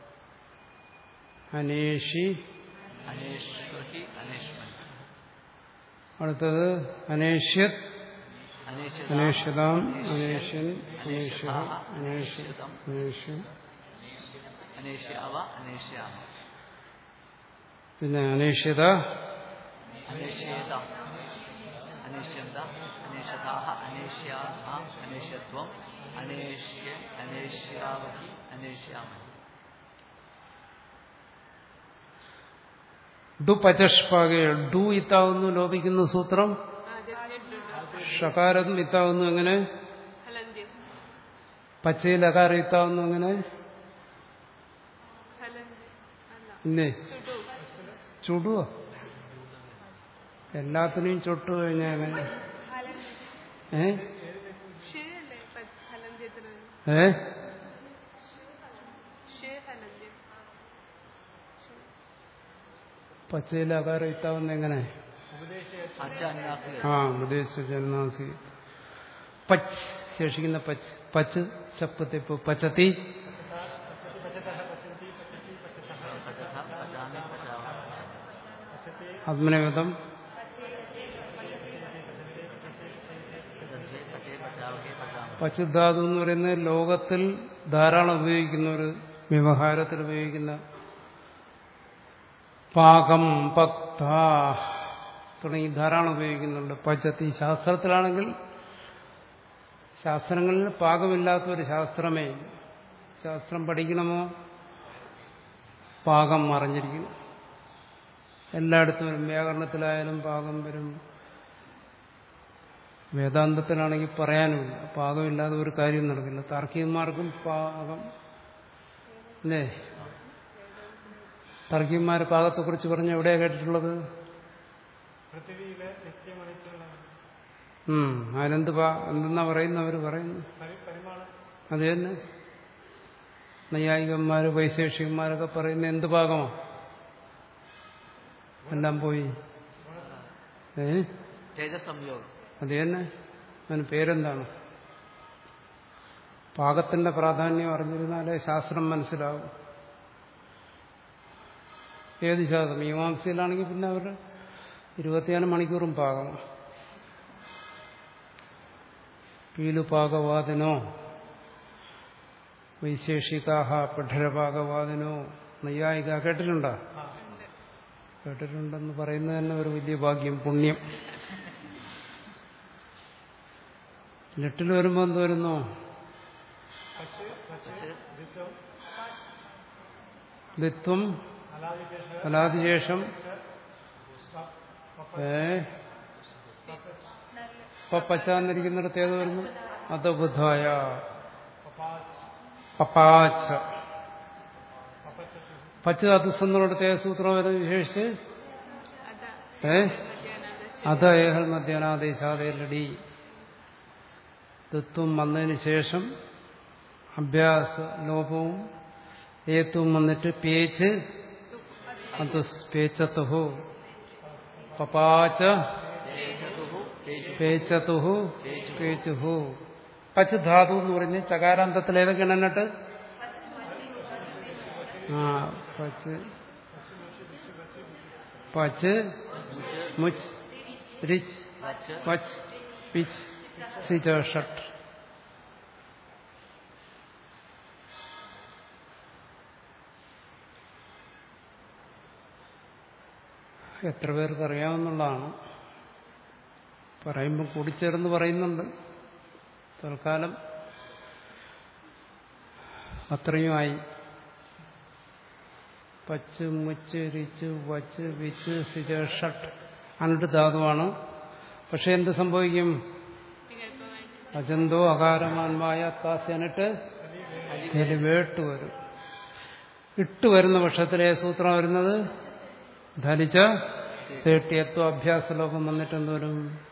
അനേഷി അനേഷ്വഹി അനേഷ്മൻ അടുത്തത് അനേഷ്യത് അനേഷ്യത അനേഷതാം അനേഷ്യൻ അനേഷ അനേഷ അനേഷ്യം അനേഷ്യാവ അനേഷ്യാമ പിന്നെ അനേഷ്യത അനേഷ്യേത അനേഷ്യന്ത അനേഷതാഹ അനേഷ്യാഹ അനേഷ്യത്വം അനേഷ്യ അനേഷ്യാവഹി അനേഷ്യാമ ഡു പചഷ്പാകെ ഡു ഇത്താവുന്നു ലോപിക്കുന്നു സൂത്രം ഷകാരം ഇത്താവുന്നു എങ്ങനെ ഹലന്ത്യം പച്ചയിൽ അകാരം ഇത്താവുന്നു എങ്ങനെ ഹലന്ത്യം അല്ല ഇന്നേ ചുടു ചുടുവോ എല്ലാത്തിനെയും ചുട്ടു കഴിഞ്ഞാൽ എങ്ങനെ ഏ ഷേയല്ലേ ഹലന്ത്യത്തിന് ഏ ഷേ ഹലന്ത്യം പച്ചയിൽ അകാരം ഇത്താവുന്ന എങ്ങനെ അച്ഛ അന്യാസിക ആ ഉപദേശ ജനനാസി പച്ച് ശേഷിക്കുന്ന പച്ച് പച്ച് ചപ്പത്തിപ്പ് പച്ചത്തി പചത പചാമി പചാവ ആത്മനഗതം പചേ പചേ പചാവഹേ പചാമ പച്ചുധാതു എന്ന് പറയുന്നത് ലോകത്തിൽ ധാരാളം ഉപയോഗിക്കുന്ന ഒരു വ്യവഹാരത്തിൽ ഉപയോഗിക്കുന്ന പാകം പക്ത തുടങ്ങി ധാരാളം ഉപയോഗിക്കുന്നുണ്ട് പച്ചത്തി ശാസ്ത്രത്തിലാണെങ്കിൽ ശാസ്ത്രങ്ങളിൽ പാകമില്ലാത്ത ഒരു ശാസ്ത്രമേ ഇല്ല. ശാസ്ത്രം പഠിക്കണമോ പാകം അറിഞ്ഞിരിക്കണം എല്ലായിടത്തും വരും വ്യാകരണത്തിലായാലും പാകം വരും വേദാന്തത്തിലാണെങ്കിൽ പറയാനുമില്ല പാകമില്ലാതെ ഒരു കാര്യം നടക്കില്ല താർക്കികന്മാർക്കും പാകം അല്ലേ താർക്കികന്മാർ പാകത്തെക്കുറിച്ച് പറഞ്ഞ് എവിടെയാണ് കേട്ടിട്ടുള്ളത് ഉം അതിനെന്ത് പാ എന്തെന്നാ പറയുന്നു അവർ പറയുന്നു അത് തന്നെ നൈയായികന്മാര് വൈശേഷികന്മാരൊക്കെ പറയുന്ന എന്ത് പാകമാ എല്ലാം പോയി ഏ തേജസംയോഗം അത് തന്നെ അതിന് പേരെന്താണ് പാകത്തിന്റെ പ്രാധാന്യം അറിഞ്ഞിരുന്നാലേ ശാസ്ത്രം മനസ്സിലാവും ഏത് ശാസ്ത്രം മീമാംസയിലാണെങ്കിൽ പിന്നെ അവരുടെ ഇരുപത്തിനാല് മണിക്കൂറും പാകമാണ് പീലുപാകവാദിനോ വൈശേഷികാഹ പഠരപാകവാദിനോ നൈയായിക കേട്ടിട്ടുണ്ടോ കേട്ടിട്ടുണ്ടെന്ന് പറയുന്നത് തന്നെ ഒരു വലിയ ഭാഗ്യം പുണ്യം ലിട്ടിൽ വരുമ്പോൾ എന്ത് വരുന്നു പച്ച് ദിത്വം ഫലാതിശേഷം ഏ പച്ചാന്നിരിക്കുന്നിടത്ത് ഏത് വരുന്നു അത് ബുദ്ധായ പപ്പാച്ച പച്ച അതുസന്നിടത്ത് ഏത് സൂത്രം വരുന്നത് വിശേഷിച്ച് അത ഏ മധ്യാഹ്ന അത് ഏഹൽ മധ്യാനാദേശാദേലടി തത്വം വന്നതിന് ശേഷം അഭ്യാസ ലോപവും ഏത്വം വന്നിട്ട് പേച്ച് അത് പേച്ചത്തുഹു പപാച്ച തേജതുഹു തേജു പേച്ചതുഹു പേച്ചുഹു പച്ച് ധാതു എന്ന് പറഞ്ഞ് ചകാരാന്തത്തിൽ ഏതൊക്കെയാണ് എന്നിട്ട് ആ പച്ച് പച്ച് മുച്ച് റിച്ച് വച്ച് പച്ച് പിച്ച് സിച്ച ഷട്ട് എത്ര പേർക്ക് അറിയാവുന്നതാണ് പറയുമ്പോൾ കൂടിച്ചേർന്ന് പറയുന്നുണ്ട് തൽക്കാലം അത്രയും ആയി പച്ച് മുച്ച് രിച്ച് വച്ച് വിച്ച് സിജ ഷട്ട് അനട്ട് ധാതുവാണ് പക്ഷെ എന്ത് സംഭവിക്കും അജന്തോ അകാരമാന്മായ താസ്യനിട്ട് അതിൽ വേട്ട് വരും ഇട്ട് വരുന്ന പക്ഷത്തിലെ സൂത്രം വരുന്നത് ധരിച്ച സേട്ടിയത്വ അഭ്യാസ ലോകം വന്നിട്ട് എന്തോരും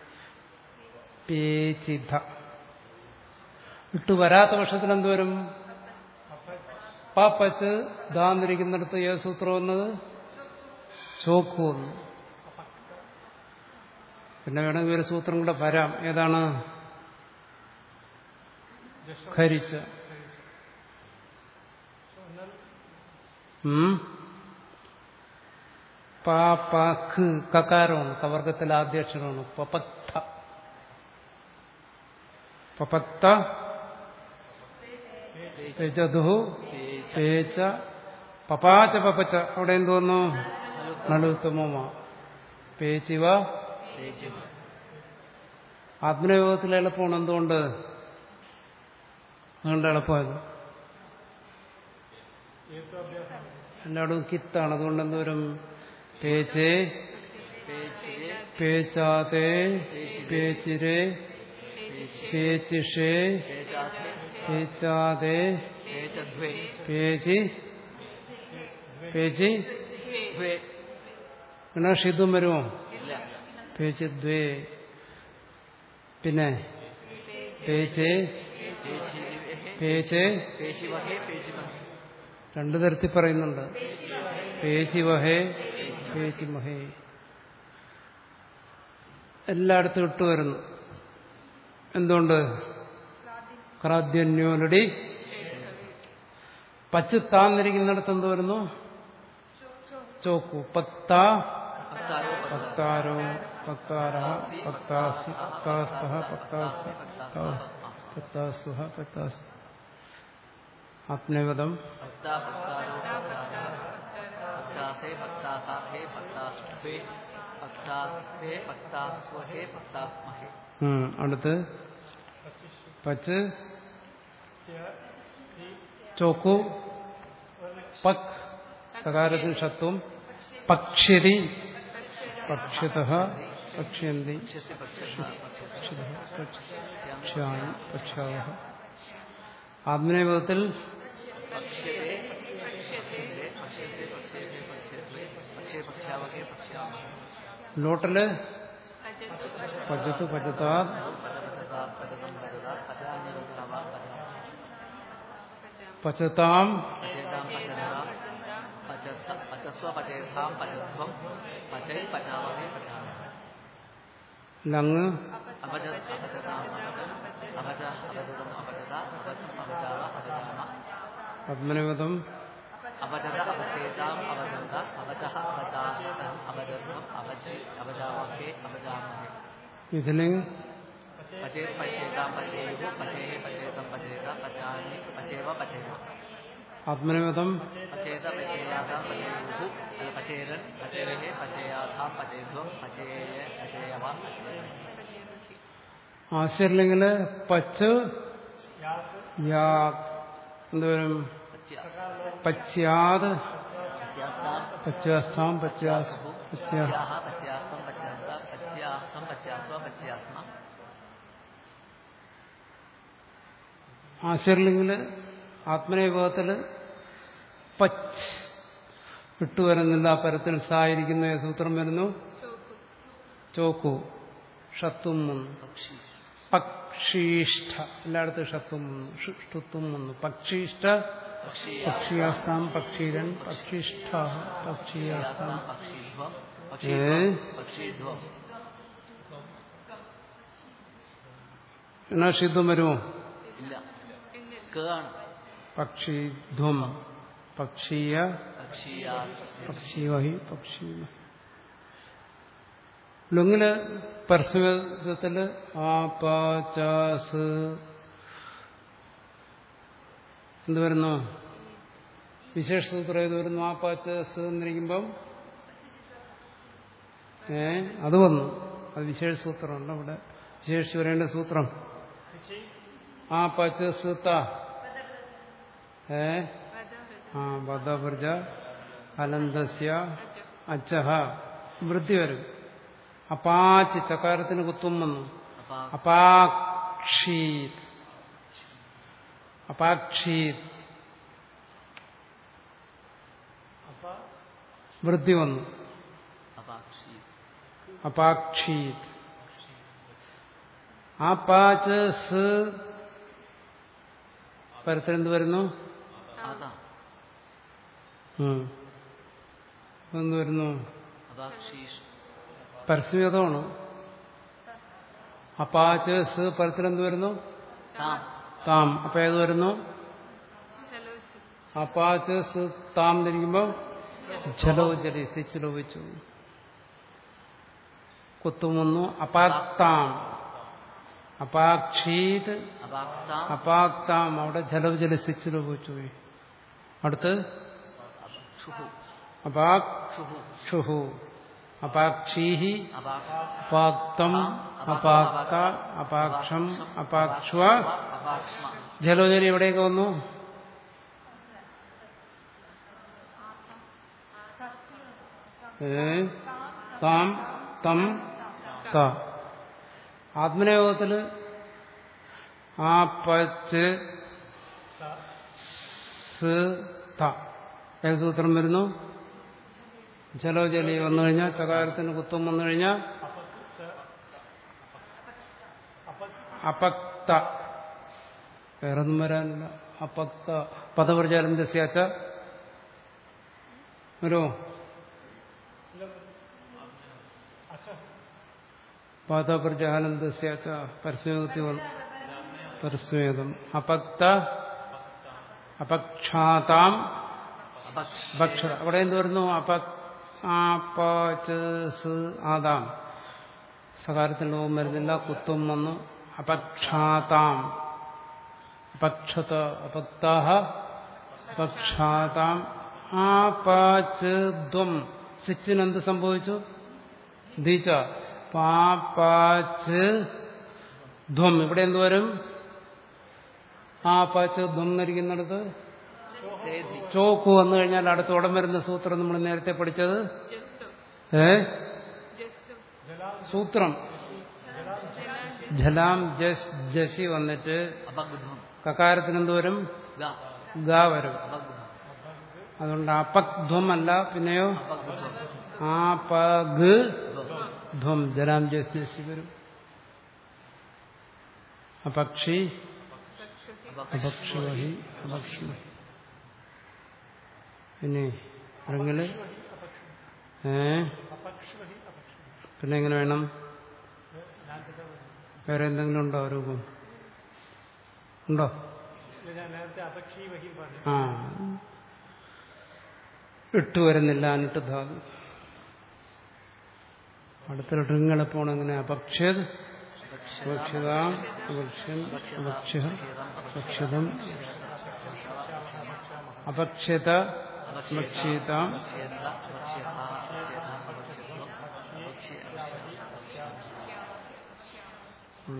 പേചിധ ഇട്ട് വരാത്ത പക്ഷത്തിൽ എന്തോരും പാപ്പച്ച് ദാന്നിരിക്കുന്നിടത്ത് ഏത് സൂത്രം വന്നത് ചോക്ക് വന്നു പിന്നെ വേണമെങ്കിൽ ഒരു സൂത്രം കൂടെ വരാം ഏതാണ് ഖരിച്ച ഉം പാപ്പാഖ് കകാരമാണ് കവർഗത്തിലെ ആദ്യാക്ഷരമാണ് പപത്ത പപത്ത രജതുഹു പേച്ച പപാച്ച പപ്പച്ച അവിടെ എന്തോന്നു നടുത്തമോമ പേച്ചിവ തേജു ആത്മനിയോഗത്തിൽ എളുപ്പമാണ് എന്തുകൊണ്ട് അതുകൊണ്ട് എളുപ്പമായത് എല്ലായിടവും കിത്താണ് അതുകൊണ്ട് എന്തോരം പേച്ചേ പേച്ചിരെ പേച്ചാതേ പേച്ചിരേ പേച്ചിഷേ പേജാഥേ പേച്ചാതേ പേജധ്വേ പേച്ചി പേച്ചി ധ്വേ പിന്നെ ഷിതും വരുമോ ഇല്ല പേച്ച് ദ്വേ പിന്നെ പേച്ച് പേച്ചിരിവേ പേച്ച് പേശിവഹേ പേച്ചിമഹേ രണ്ടു തരത്തിൽ പറയുന്നുണ്ട് പേച്ചി വഹേ പേച്ചി മഹേ എല്ലായിടത്തും ഇട്ട് വരുന്നു എന്തുകൊണ്ട് ക്രാദ്യന്യോലടി പച്ച താന്നിരിക്കുന്നിടത്ത് എന്ത് വരുന്നു ചോക്കു പത്ത പത്താരോ പത്താരോ പത്താര പത്താസി പത്താസ്തഹ പത്താസ്ത പത്താസുഹ പത്താസ് ആത്മനിപദം പത്താ പത്താരോ പത്താസേ പത്താസാഹേ പത്താസ്വേ പത്താസേ പത്താസ്വഹേ പത്താസ്മഹേ ഉം, അടുത്ത് പച്ച് ചോക്കു പക് സകാരത്തിൽ ഷത്വം പക്ഷരി പക്ഷിത പക്ഷയന്തി പക്ഷസ്യ പക്ഷസ പക്ഷിതഃ പക്ഷാമി പക്ഷാവ ആത്മനിപദത്തിൽ പക്ഷേ പക്ഷേ പക്ഷേ പക്ഷേ പക്ഷേ പക്ഷാവഹേ പക്ഷാമഹേ ലോട്ടല് പജത്ത് പജത്താ പദപദതാ പദതം പദതാ പദാനിരുത്തവ പദാ പചതാം പചേതാം പചന്താ പചസ പചസ്വ പചേതാം പചധ്വം പചൈ പചാവഹേ പചാമഹേ ലങ് അപജ അപജതാം അപജം അപജ അപജതം അപജത അപജം അപജാവ അപജാമ ആത്മനിപദം അപജത അപചേതാം അപജന്ത അപജഹ അപജാതം അപജധ്വം അപജി അപജാവഹേ അപജാമഹേ ഇതിലിങ് പചേത് പചേതാം പചേയുः പചേः പചേതം പചേത പചാനി പചേവ പചേവ ആത്മനിപദം പചേത പചേയാതാം പചേയുः അല്ല പചേരൻ പചേരഹേ പചേയാഥാം പചേധ്വം പചേയ പചേയവ ആശ്ചര്യമില്ലെങ്കില് പച്ച് യാ എന്തോരും പച്യ പച്യാത് പച്യാസ്താം പച്യാസ്ഥാം പച്യാസ് പച്യാ പച്യാഹ പച്യാസ്തം പച്യാസ്ത പച്യാസ്തം പച്യാസ്വ പച്യാസ്മ ആശ്ചര്യമില്ലെങ്കില് ആത്മനിയോഗത്തില് പച്ച് വിട്ടുവരുന്നില്ല ആ പരത്തിൽ സായിരിക്കുന്ന സൂത്രം വരുന്നു ചോക്കു ഷത്തും വന്നു പക്ഷി പക്ഷീഷ്ഠ എല്ലായിടത്തും ഷത്വം വന്നു ഷു- ഷ്ടുത്വം വന്നു പക്ഷീഷ്ഠ പക്ഷിയാസ്താം പക്ഷീരൻ പക്ഷിഷ്ഠ പക്ഷിയാസ്താം പക്ഷീധ്വം ഏ? പക്ഷീധ്വം എന്നാ ഷിത്വം വരുമോ ഇല്ല ഇന്നില്ല ക ആണ് പക്ഷിധ്വം പക്ഷീയ പക്ഷീയാ പക്ഷീവഹി പക്ഷീ ലുങ്ങില് പരസ്യത്തില് ആ പ ച സ് എന്ത് വരുന്നു വിശേഷ സൂത്രം ഏത് വരുന്നു ആ പ ച സ് എന്നിരിക്കുമ്പം ഏ അത് വന്നു അത് വിശേഷ സൂത്രമുണ്ട് അവിടെ വിശേഷിച്ച് വരേണ്ട സൂത്രം ആ പ ച സ് ത ഏ ആ ബദവ്രജ അനന്തസ്യ അച്ചഹ വൃത്തി വരും അപാച്ച് ചകാരത്തിന് കുത്തും വന്നു അപ്പാ അപാക്ഷീത് അപാക്ഷീത് വൃത്തി വന്നു അപാക്ഷി അപാക്ഷീത് ആ പാച്ച് സ് പരത്തിലെന്ത് വരുന്നു അതാ ഉം. എന്ത് വരുന്നു അപാക്ഷീഷ് പരസ്യതമാണ് അപ്പാച്ച് സ് പരത്തിലെന്ത് വരുന്നു താം താം അപ്പൊ ഏത് വരുന്നു ചലോച്ചു അപ്പാച്ച് സ് താം തിരിക്കുമ്പോൾ ജലോജലി സിച്ച് ലോപിച്ചു കുത്തും വന്നു അപാക്താം അപാക്ഷീത് അപാക്താം അപാക്താം അവിടെ ജലവുജലി സിച്ച് ലോപിച്ചു പോയി അടുത്ത് ക്ഷുഹു അപാക്ഷുഹു ക്ഷുഹു അപാക്ഷീഹി അപാക് അപാക്തം അപാക്ത അപാക്ഷം അപാക്ഷ്വ അപാക്ഷ്മ ജലോജലി എവിടെയൊക്കെ വന്നു ഏ താം തം ത ആത്മനിയോഗത്തില് ആ പച്ച് സ് ത ഏത് സൂത്രം വരുന്നു ജലോജലി വന്നു കഴിഞ്ഞാൽ ചകാരത്തിന് കുത്തം വന്നു കഴിഞ്ഞാൽ അപക്ത വേറൊന്നും വരാനില്ല അപക്ത പദപ്രചാരം ദസ്യാച്ച വരുമോ പദപ്രചാരം ദസ്യാച്ച പരസ്യത്തി പരസ്വേദം അപക്ത അപക്ഷാതാം അപക്ഷ ഭക്ഷ അവിടെ എന്ത് വരുന്നു അപ ആ പ ച സ് ആദാം സകാരത്തിൽ ലോകം വരുന്നില്ല കുത്തും വന്നു അപക്ഷാതാം അപക്ഷത അപക്താഹ അപക്ഷാതാം ആ പ ച ധ്വം സിച്ചിന് എന്ത് സംഭവിച്ചു ധീച്ച പാ പ ച ധ്വം ഇവിടെ എന്ത് വരും ആ പ ച ധ്വം എന്നിരിക്കുന്നിടത്ത് സേധി ചോക്ക് വന്നു കഴിഞ്ഞാൽ അടുത്ത ഉടൻ വരുന്ന സൂത്രം നമ്മൾ നേരത്തെ പഠിച്ചത് ജസ്തു ഏ ജസ്തു സൂത്രം ജലാം ജസ് ജസി വന്നിട്ട് അപഗ്ധം കകാരത്തിന് എന്ത് വരും ഗ ഗ വരും അപഗ്ധം അതുകൊണ്ട് അപക്ധ്വം അല്ല പിന്നെയോ അപഗ്ധം ആ പഗ് ധ്വം ജലാം ജസ് ജസി വരും അപക്ഷി അപക്ഷി അപക്ഷി പിന്നെ ഇറങ്ങല് ഏ പിന്നെ എങ്ങനെ വേണം വേറെ എന്തെങ്കിലും ഉണ്ടോ രൂപം ഉണ്ടോ ആ ഇട്ട് വരുന്നില്ല അനിട്ട് ധാതു അടുത്ത ഋങ്ങളെപ്പോണ് എങ്ങനെ അപക്ഷേത് അപക്ഷിതാം അപക്ഷ്യൻ അപക്ഷ്യ അപക്ഷിതം അപക്ഷ്യത അപക്ഷ്യതാം ക്ഷേത്ര അപക്ഷ്യത അപക്ഷ്യത അപക്ഷ്യത്വം അപക്ഷ്യ ഉള്ള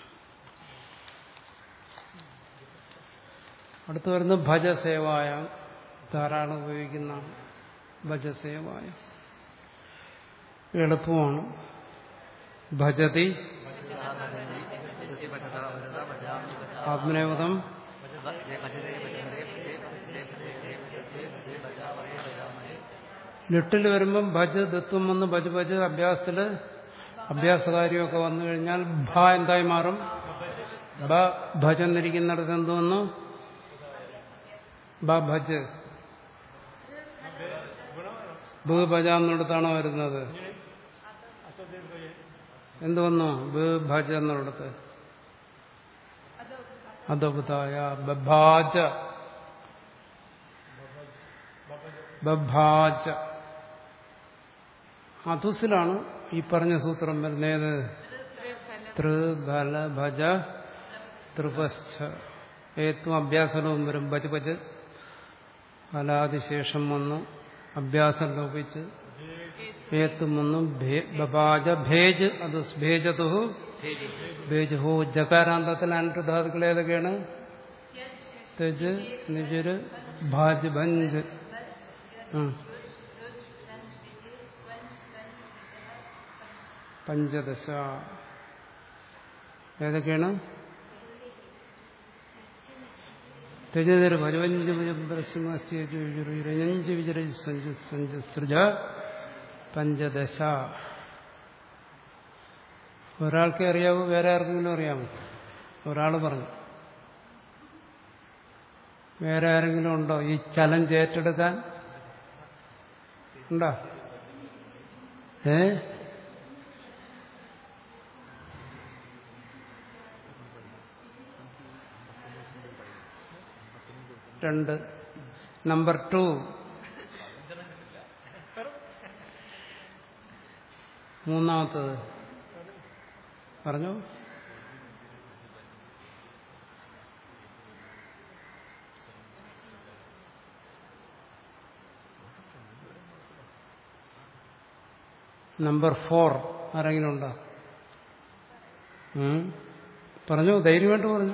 അടുത്ത് വരുന്ന ഭജസേവായ ധാരാളം ഉപയോഗിക്കുന്ന ഭജസേവായ എളുപ്പമാണ് ഭജതി ആത്മനേവതം ലിട്ടിൽ വരുമ്പം ഭജ് ദത്വം വന്ന് ഭജ് ഭജ് അഭ്യാസത്തില് അഭ്യാസകാര്യമൊക്കെ വന്നു കഴിഞ്ഞാൽ ഭ എന്തായി മാറും ബ ഭജ് എന്നിരിക്കുന്നിടത്ത് എന്ത് വന്നു ബ ഭജ് ബ് ഭജ എന്നിടത്താണോ വരുന്നത് എന്ത് വന്നു ബ് ഭജ എന്നിടത്ത് അധോബുതായ ബഭാജ ബഭാജ അതുസിലാണ് ഈ പറഞ്ഞ സൂത്രം വരുന്നത് ത്രിഫല ഭജ ത്രിപശ്ച ഏത്വം അഭ്യാസനവും വരും ഭജ് ഭജ് ഫലാതിശേഷം വന്നു അഭ്യാസം ലോപിച്ച് ഏത്തും വന്നു ഭേ- ബഭാജ ഭേജ് അത് ഭേജതു ഭേജി ഭേജ് ഹോ ജകാരാന്തത്തിൽ അനട്ട് ധാതുക്കൾ ഏതൊക്കെയാണ് തെജ് നിജര് ഭാജ് ഭഞ്ച് ആ. പഞ്ചദശ ഏതൊക്കെയാണ് തെജുതര ഭജവഞ്ച് ഭജപരസ്യമാസ്തിരഞ്ച് വിചര സഞ്ച സഞ്ച സൃജ പഞ്ചദശ ഒരാൾക്കേ അറിയാവൂ വേറെ ആർക്കെങ്കിലും അറിയാമോ ഒരാൾ പറഞ്ഞു വേറെ ആരെങ്കിലും ഉണ്ടോ ഈ ചലഞ്ച് ഏറ്റെടുക്കാൻ ഉണ്ടോ ഏ രണ്ട് നമ്പർ ടു മൂന്നാമത്തത് പറഞ്ഞു നമ്പർ ഫോർ ആരെങ്കിലും ഉണ്ടോ ഉം? പറഞ്ഞു ധൈര്യമായിട്ട് പറഞ്ഞു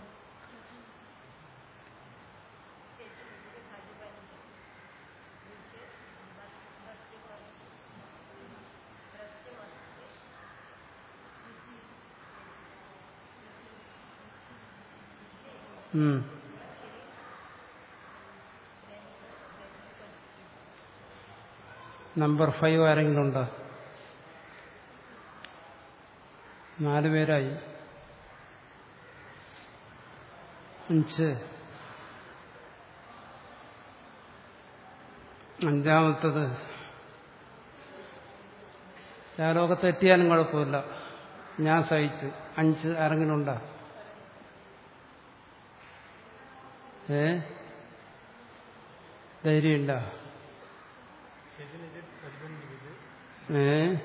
ഉം. നമ്പർ ഫൈവ് ആരെങ്കിലും ഉണ്ടോ നാല് പേരായി അഞ്ച് അഞ്ചാമത്തത് ഞാൻ ലോകത്ത് എത്തിയാലും കുഴപ്പമില്ല ഞാൻ സഹിച്ച് അഞ്ച് ആരെങ്കിലും ഉണ്ടോ ഏ ധൈര്യമുണ്ടോ ഏ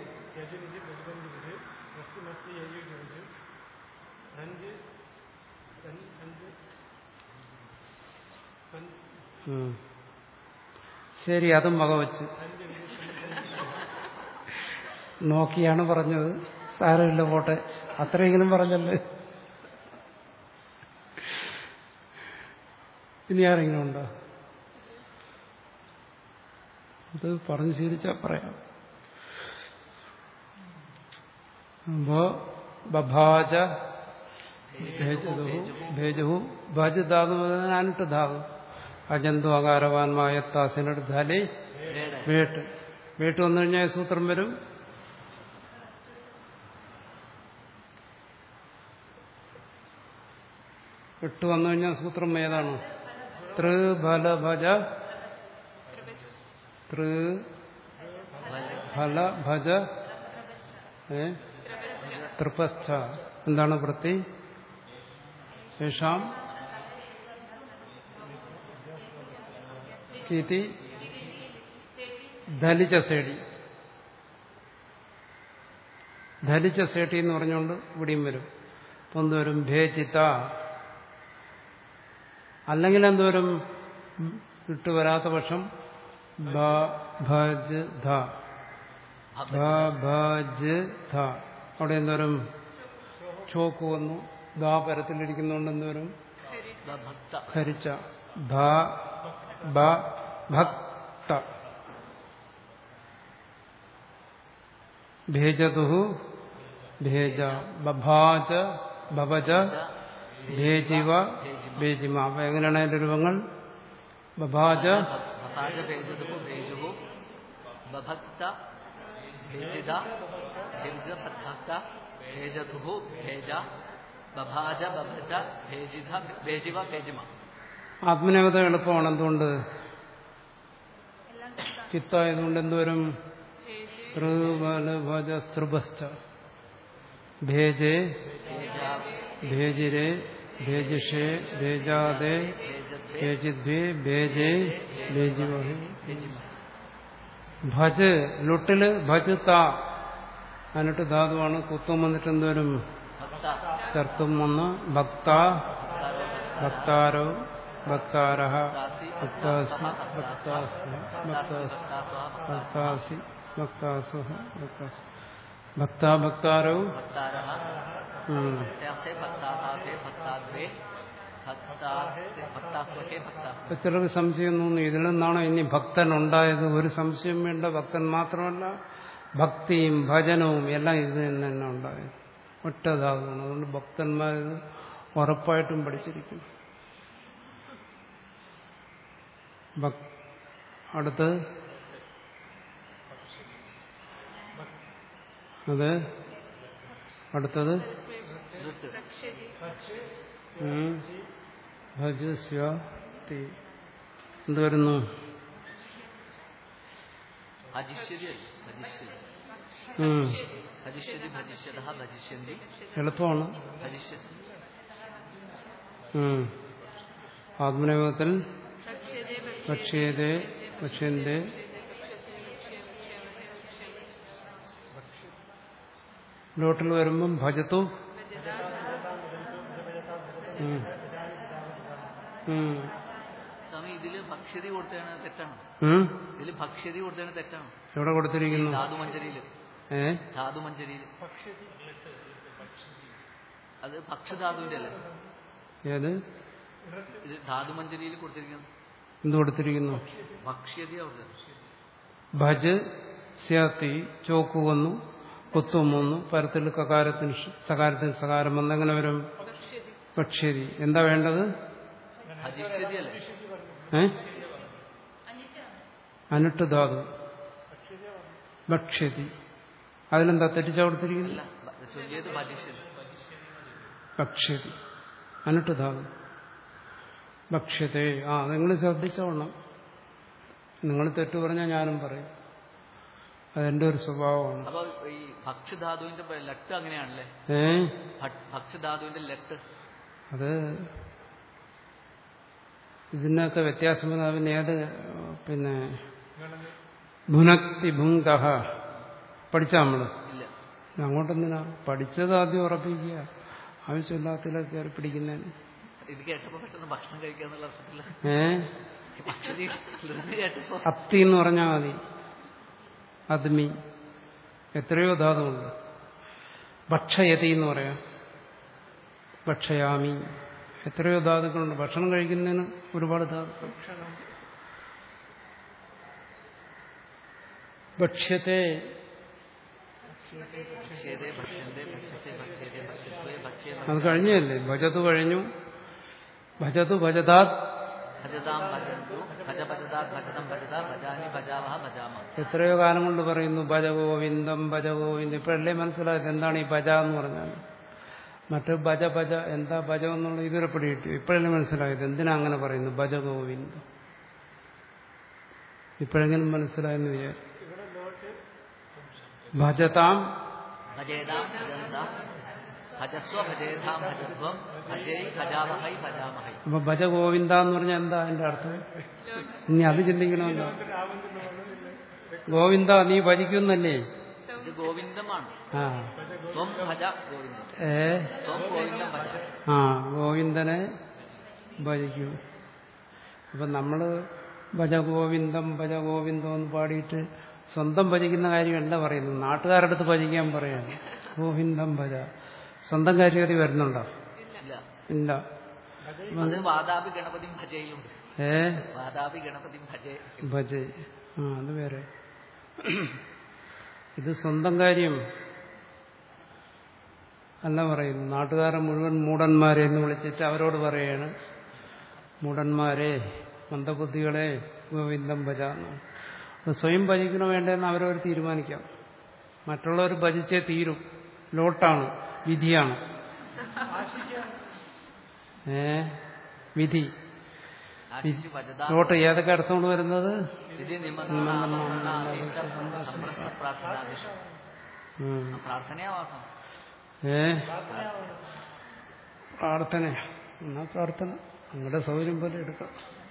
ഉം. ശരി അതും വകവച്ച് നോക്കിയാണ് പറഞ്ഞത് സാരമില്ല പോട്ടെ അത്രയെങ്കിലും പറഞ്ഞല്ലേ ഇനി ആരെങ്കിലും ഉണ്ടോ അത് പറഞ്ഞു ശീലിച്ചാ പറയാം അപ്പോ ബഭാജ ഭേജുഹു ഭേജുഹു ഭജ് ധാതു അനിട്ട് ധാതു അജന്തു അകാരവാൻമായ താസിനെടുത്താലേ വേട് വേട്ട് വേട്ട് വന്നു കഴിഞ്ഞാൽ സൂത്രം വരും എട്ട് വന്നു കഴിഞ്ഞാൽ സൂത്രം ഏതാണ് തൃ ഫല ഭജ തൃ ഫല ഭജ ഏ തൃപസ്ഥ എന്താണ് വൃത്തി യേഷാം ഇതി ധലിച്ച സേടി ധലിച്ച സേട്ടി എന്ന് പറഞ്ഞുകൊണ്ട് ഇവിടെയും വരും അപ്പൊ എന്തുവരും ഭേചിത അല്ലെങ്കിൽ എന്തോരും ഇട്ട് വരാത്ത പക്ഷം ഭ ഭജ് ധ ഭ ഭജ് ധ അവിടെ എന്തോരും ചോക്ക് വന്നു ധാ പരത്തിലിരിക്കുന്നതുകൊണ്ട് എന്തോരും ഭക്ത ഹരിച്ച ഭ ബ ഭക്ത ഭേജതു ഭേജ ബഭാജ ബഭജ ഭേജിവ ഭേജിമ അപ്പൊ എങ്ങനെയാണ് അതിന്റെ രൂപങ്ങൾ ബഭാജ ഭപാജ ഭേജതുഹു ഭേജുഹു ബഭക്ത ഭേജിത ഭേജ ഭക്ത ഭേജതുഹു ഭേജ ബഭാജ ബഭജ ഭേജിത ഭേജിവ ഭേജിമ ആത്മനേകത എളുപ്പമാണ് എന്തുകൊണ്ട് എല്ലാം കിട്ടാം ചിത്തായതുകൊണ്ട് എന്തുവരും ഭജ സ്ത്രുഭസ്ഥ ഭേജേ ഭേജാ ഭേജിരേ ഭേജിഷേ ഭേജാദേ ഭേജദ്വേ ഭേജിദ്വേ ഭേജേ ഭേജിവഹേ ഭേജിമ ഭജ് ലുട്ടില് ഭജ് താ എന്നിട്ട് ധാതുവാണ് കുത്തം വന്നിട്ട് എന്തോരും ഭക്ത ചർത്തും വന്ന് ഭക്ത ഭക്താരോ ഭക്താരോ ഭക്താര ഭക്താസി ഭക്താസി ഭക്താസി ഭക്താസി ഭക്താസു ഭക്താസു ഭക്ത ഭക്താരോ ഭക്താര ഉം. ഭക്താസേ ഭക്താസാസേ ഭക്താദ്വേ ഭക്താസേ ഭക്താസ്വഹേ ഭക്താ ഇപ്പൊ ചിലർക്ക് സംശയം തോന്നുന്നു ഇതിൽ നിന്നാണോ ഇനി ഭക്തൻ ഉണ്ടായത് ഒരു സംശയം വേണ്ട ഭക്തൻ മാത്രമല്ല ഭക്തിയും ഭജനവും എല്ലാം ഇത് നിന്ന് തന്നെ ഉണ്ടായത് ഒറ്റ ധാതുവാണ് അതുകൊണ്ട് ഭക്തന്മാരിത് ഉറപ്പായിട്ടും പഠിച്ചിരിക്കും ഭക്- അടുത്ത് അത് അടുത്തത് ഋത്ത് ഉം. ഭജസ്യതി എന്ത് വരുന്നു ഭജിഷ്യതി അല്ല ഭജിഷ്യതി ഉം. ഭജിഷ്യതി ഭജിഷ്യത ഭജിഷ്യന്തി എളുപ്പമാണ് ഭജിഷ്യതി ഉം. ആത്മനേപത്തിൽ ഭക്ഷ്യതേ ഭക്ഷ്യതേ ഭക്ഷ്യന്തേ ലോട്ടിൽ വരുമ്പം ഭജത്തു ഉം. ഉം. സ്വാമി ഇതില് ഭക്ഷ്യതി കൊടുത്തതാണ് തെറ്റാണ് ഉം? ഇതില് ഭക്ഷ്യതി കൊടുത്തതാണ് തെറ്റാണ് എവിടെ കൊടുത്തിരിക്കുന്നു ധാതുമഞ്ജരിയില് ഏ ധാതുമഞ്ജരിയില് അത് ഭക്ഷ്യധാതുവിന്റെ അല്ലേ ഏത് ഇത് ധാതുമഞ്ജരിയിൽ കൊടുത്തിരിക്കുന്നത് എന്ത് കൊടുത്തിരിക്കുന്നു ഭക്ഷ്യതി അവിടെ ഭജ് സ്യാത്തി ചോക്ക് വന്നു കുത്തും വന്നു പരത്തിൽ കകാരത്തിന് ഷ- സകാരത്തിന് സകാരം വന്ന് എങ്ങനെ വരും ഭക്ഷ്യതി എന്താ വേണ്ടത് ഭജിഷ്യതി അല്ലേ ഏ അനിട്ട് ധാതു ഭക്ഷ്യതി അതിലെന്താ തെറ്റിച്ചാ കൊടുത്തിരിക്കുന്നു അല്ല ഭ- ചൊല്ലിയത് ഭജിഷ്യതി ഭക്ഷ്യതി അനിട്ട് ധാതു ഭക്ഷ്യത്തെ ആ നിങ്ങൾ ശ്രദ്ധിച്ചോളണം നിങ്ങൾ തെറ്റു പറഞ്ഞാൽ ഞാനും പറയും അതെന്റെ ഒരു സ്വഭാവമാണ് അപ്പൊ ഈ ഭക്ഷ്യധാതുവിന്റെ പ- ലട്ട് അങ്ങനെയാണല്ലേ ഏ ഭ- ഭക്ഷ്യധാതുവിന്റെ ലട്ട് അത് ഇതിനൊക്കെ വ്യത്യാസം വന്നാൽ പിന്നെ ഏത് പിന്നെ ഭുനക്തി ഭുങ്തഹ പഠിച്ചാ നമ്മള് ഇല്ല അങ്ങോട്ടെന്തിനാ പഠിച്ചത് ആദ്യം ഉറപ്പിക്കുക ആവശ്യമില്ലാത്തതിലൊക്കെ കയറി പിടിക്കുന്നതിന് ഇത് കേട്ടപ്പോ പെട്ടെന്ന് ഭക്ഷണം കഴിക്കാന്നുള്ള അർത്ഥത്തില് ഏ ഭക്ഷതി ലട്ട് കേട്ടപ്പോ അത്തി എന്ന് പറഞ്ഞാൽ മതി അദ്മി എത്രയോ ധാതുണ്ട് ഭക്ഷയതി എന്ന് പറയാം ഭക്ഷയാമി എത്രയോ ധാതുക്കളുണ്ട് ഭക്ഷണം കഴിക്കുന്നതിന് ഒരുപാട് ധാതുക്കൾ ഭക്ഷ്യത്തെ ഭക്ഷ്യതേ ഭക്ഷ്യന്തേ ഭക്ഷ്യത്തെ ഭക്ഷ്യതേ ഭക്ഷ്യത്വേ ഭക്ഷ്യ അത് കഴിഞ്ഞല്ലേ ഭജതു കഴിഞ്ഞു ഭജതു ഭജതാത് ഭജതാം ഭജന്തു ഭജ ഭജതാ ഭജതം ഭജത ഭജാനി ഭജാവഹ ഭജാമ എത്രയോ കാലം കൊണ്ട് പറയുന്നു ഭജഗോവിന്ദം ഭജഗോവിന്ദം ഇപ്പോഴല്ലേ മനസ്സിലായത് എന്താണ് ഈ ഭജ എന്ന് പറഞ്ഞാൽ മറ്റ് ഭജ ഭജ എന്താ ഭജ എന്നുള്ള ഇതുവരെ പിടികിട്ടി ഇപ്പോഴല്ലേ മനസ്സിലായത് എന്തിനാ അങ്ങനെ പറയുന്നു ഭജഗോവിന്ദം ഇപ്പോഴെങ്കിലും മനസ്സിലായെന്ന് വിചാരിച്ചു ഭജതാം ഭജേതാം ഭജന്താം ഭജസ്വ ഭജേതാം ഭജധ്വം ഭജേ ഭജാവഹൈ ഭജാമഹൈ അപ്പൊ ഭജ ഗോവിന്ദ എന്ന് പറഞ്ഞാൽ എന്താ അതിന്റെ അർത്ഥം ഇനി അത് ചിന്തിക്കണമല്ലോ ഗോവിന്ദ നീ ഭജിക്കുന്നല്ലേ ഇത് ഗോവിന്ദമാണ് ആ ത്വം ഭജ ഗോവിന്ദം ഏ ത്വം ഗോവിന്ദം ഭജ ആ ഗോവിന്ദനെ ഭജിക്കൂ അപ്പം നമ്മൾ ഭജ ഗോവിന്ദം ഭജ ഗോവിന്ദം എന്ന് പാടിയിട്ട് സ്വന്തം ഭജിക്കുന്ന കാര്യമല്ല പറയുന്നത് നാട്ടുകാരുടെ അടുത്ത് ഭജിക്കാൻ പറയാണ് ഗോവിന്ദം ഭജ സ്വന്തം കാര്യം അത് വരുന്നുണ്ടോ ഇല്ല ഇല്ല അത് വാതാപി ഗണപതി ഭജയിലുണ്ട് ഏ വാതാപി ഗണപതി ഭജേ ഭജ ആ അത് വേറെ ഇത് സ്വന്തം കാര്യം അല്ല പറയുന്നു നാട്ടുകാരെ മുഴുവൻ മൂടന്മാരെ എന്ന് വിളിച്ചിട്ട് അവരോട് പറയാണ് മൂടന്മാരെ മന്ദബുദ്ധികളെ ഗോവിന്ദം ഭജ എന്നാണ് അത് സ്വയം ഭജിക്കണോ വേണ്ടെന്ന് അവരവർ തീരുമാനിക്കാം മറ്റുള്ളവർ ഭജിച്ചേ തീരും ലോട്ടാണ് വിധിയാണ് ഏ വിധി ആശിച്ചു ഭജത നോട്ട് ഏതൊക്കെ അർത്ഥമാണ് വരുന്നത് വിധി നിമന്ത്രണ ഇഷ്ട സംപ്രശ്ന പ്രാർത്ഥന ദിശ ഉം. പ്രാർത്ഥനയാ വാസം ഏ പ്രാർത്ഥന എന്നാ പ്രാർത്ഥന നിങ്ങളുടെ സൗകര്യം പോലെ എടുക്കാം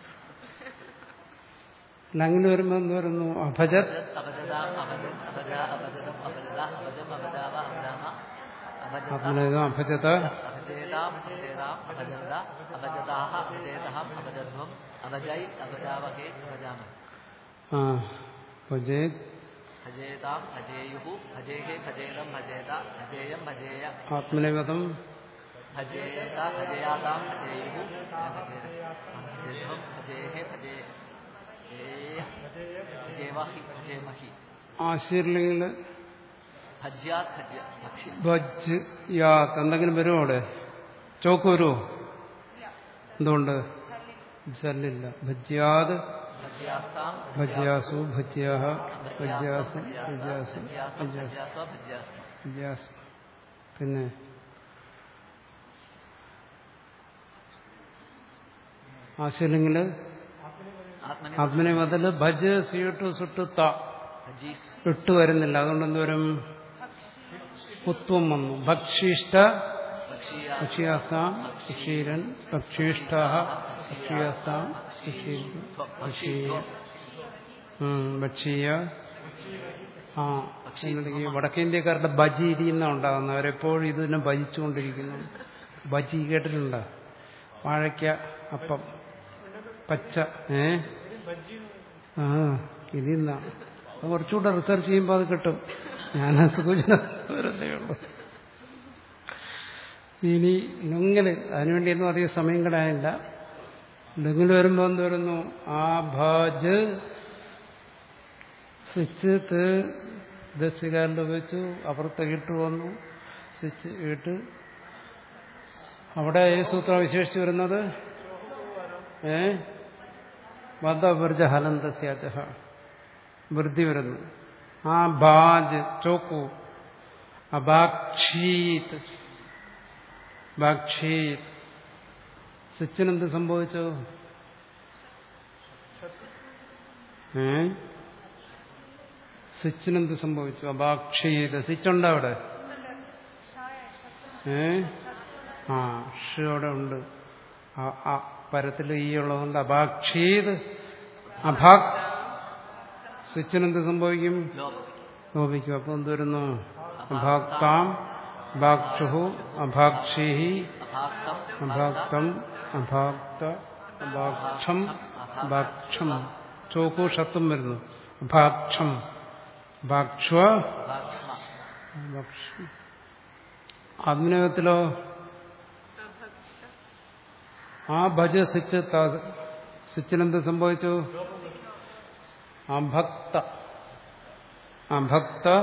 അല്ല, അങ്ങനെ വരുമ്പോ എന്ത് വരുന്നു അഭജത് അപജതാം അപജ അപജ അപജതം അപജത അപജം അപജാവ അപജാമ അപജത ആത്മനേതം അഭജത അപജേതാം അപജേതാം അപജന്ത അപജതാഹ അപജേതഹ അപജധ്വം അപജൈ അപജാവഹേ അപജാമ ആ ഭജേത് ഭജേതാം ഭജേയുഹു ഭജേഹേ ഭജേതം ഭജേത ഭജേയം ഭജേയ ആത്മനേവതം ഭജേത ഭജയാതാം ഭജേയുഹു ഭജേധ്വം ഭജേഹേ ഭജേ ഭജേവഹി ഭജേമഹി ആശീർലിംഗിൽ ഭജ്യാത് ഭജ്യ ഭക്ഷ്യ ഭജ് യാത്ത് എന്തെങ്കിലും വരുമോ അവിടെ ചോക്ക് വരുമോ എന്തുകൊണ്ട് ചല്ലില്ല ഭജ്യാത് ഭജ്യാസ്താം ഭജ്യാസു ഭജ്യാഹ ഭജ്യാസു ഭജ്യാസം ഭജ്യാസു ഭജ്യാസം ഭജ്യാസു ഭജ്യാസ്വ ഭജ്യാസം ഭജ്യാസു പിന്നെ ആശീർലിംഗില് ആത്മനെ ആത്മനെ ബദല് ഭജ് സീട്ടു സുട്ടു ത ഭജീസ് ഇട്ട് വരുന്നില്ല അതുകൊണ്ട് എന്തുവരും ഉത്വം വന്നു ഭക്ഷിഷ്ട ഭക്ഷ്യ ഭക്ഷ്യാസാം ഭക്ഷീരൻ ഭക്ഷിഷ്ട ഭക്ഷ്യാസാം ഭക്ഷീയ ഭക്ഷീയ ആ എന്നിട്ട് ഈ വടക്കേന്ത്യക്കാരുടെ ബജി ഇരിക്കുന്ന ഉണ്ടാകുന്നത് അവരെപ്പോഴും ഇതിനെ ഭജിച്ചുകൊണ്ടിരിക്കുന്നു ബജി കേട്ടിട്ടുണ്ടോ വാഴയ്ക്ക അപ്പം പച്ച ഏ ആ ഇതിന്ന അത് കുറച്ചുകൂടെ റിസർച്ച് ചെയ്യുമ്പോൾ അത് കിട്ടും ഞാൻ ആ സൂചന വെറുതെ ഉള്ളൂ ഇനി ലുങ്ങില് അതിനുവേണ്ടിയൊന്നും അധികം സമയം കളയാനില്ല ലുങ്ങിൽ വരുമ്പോൾ എന്ത് വരുന്നു ആ ഭജ് സ്വിച്ച് ത് ദശകാലിൽ വെച്ചു അപ്പുറത്ത് ഇട്ട് വന്നു സ്വിച്ച് ഇട്ട് അവിടെ ഈ സൂത്രം വിശേഷിച്ച് വരുന്നത് ഏ വധവൃജ ഹലന്തസ്യാച വൃദ്ധി വരുന്നു ആ ബാജ് ചോക്കു അബാക്ഷീത് ബാക്ഷീത് സ്വിച്ചിനെന്ത് സംഭവിച്ചു ഏ സ്വിച്ചിനെന്ത് സംഭവിച്ചു അബാക്ഷീത് സ്വിച്ച് ഉണ്ടോ അവിടെ ഏ ആ ഷ് അവിടെ ഉണ്ട് ആ ആ പരത്തിൽ ഈ ഉള്ളതുകൊണ്ട് അഭാക്ഷീത് അഭാക് സ്വിച്ചിനെന്ത് സംഭവിക്കും ലോകം ലോപിക്കും അപ്പൊ എന്ത് വരുന്നു അഭാക്താം അഭാക്ഷു അഭാക്ഷി അഭാക്തം അഭാക്തം അഭാക്ത അഭാക്ഷം അഭാക്ഷം ചോക്കു ഷത്തും വരുന്നു അഭാക്ഷം അഭാക്ഷ്വ അഭാക്ഷ്മ ആത്മനേകത്തിലോ ആ ഭജ സ്വിച്ച് സ്വിച്ചിനെന്ത് സംഭവിച്ചു അഭക്ത അഭക്ത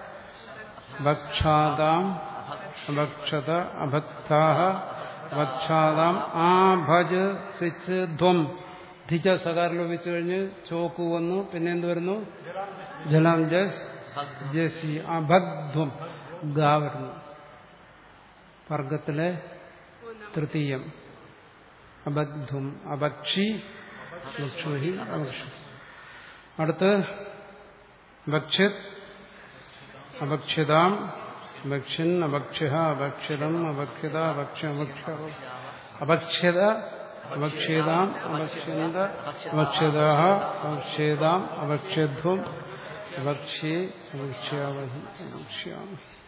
ഭക്ഷാതാം അഭക്ഷത അഭക്താഹ ഭക്ഷാതാം ആ ഭജ് സ്വിച്ച് ധ്വം ധിജ സകാരം ലോപിച്ചു കഴിഞ്ഞ് ചോക്ക് വന്നു പിന്നെ എന്ത് വരുന്നു ജലം ജസ് ജസി അഭഗ്ധ്വം ഗാ വരുന്നു വർഗത്തിലെ തൃതീയം അബഗ്ധ്വം അഭക്ഷി ഭക്ഷുഹി അഭക്ഷു അടുത്ത് ഭക്ഷ്യത് അഭക്ഷ്യതാം ഭക്ഷ്യൻ അഭക്ഷ്യ അഭക്ഷിതം അഭക്ഷ്യത അഭക്ഷ്യ അഭക്ഷ്യ അഭക്ഷ്യത അഭക്ഷ്യതാം അഭക്ഷ്യന്ത അഭക്ഷ്യത അഭക്ഷ്യതാം അഭക്ഷ്യധ്വം അഭക്ഷ്യേ അഭക്ഷ്യാവഹി അഭക്ഷ്യാമി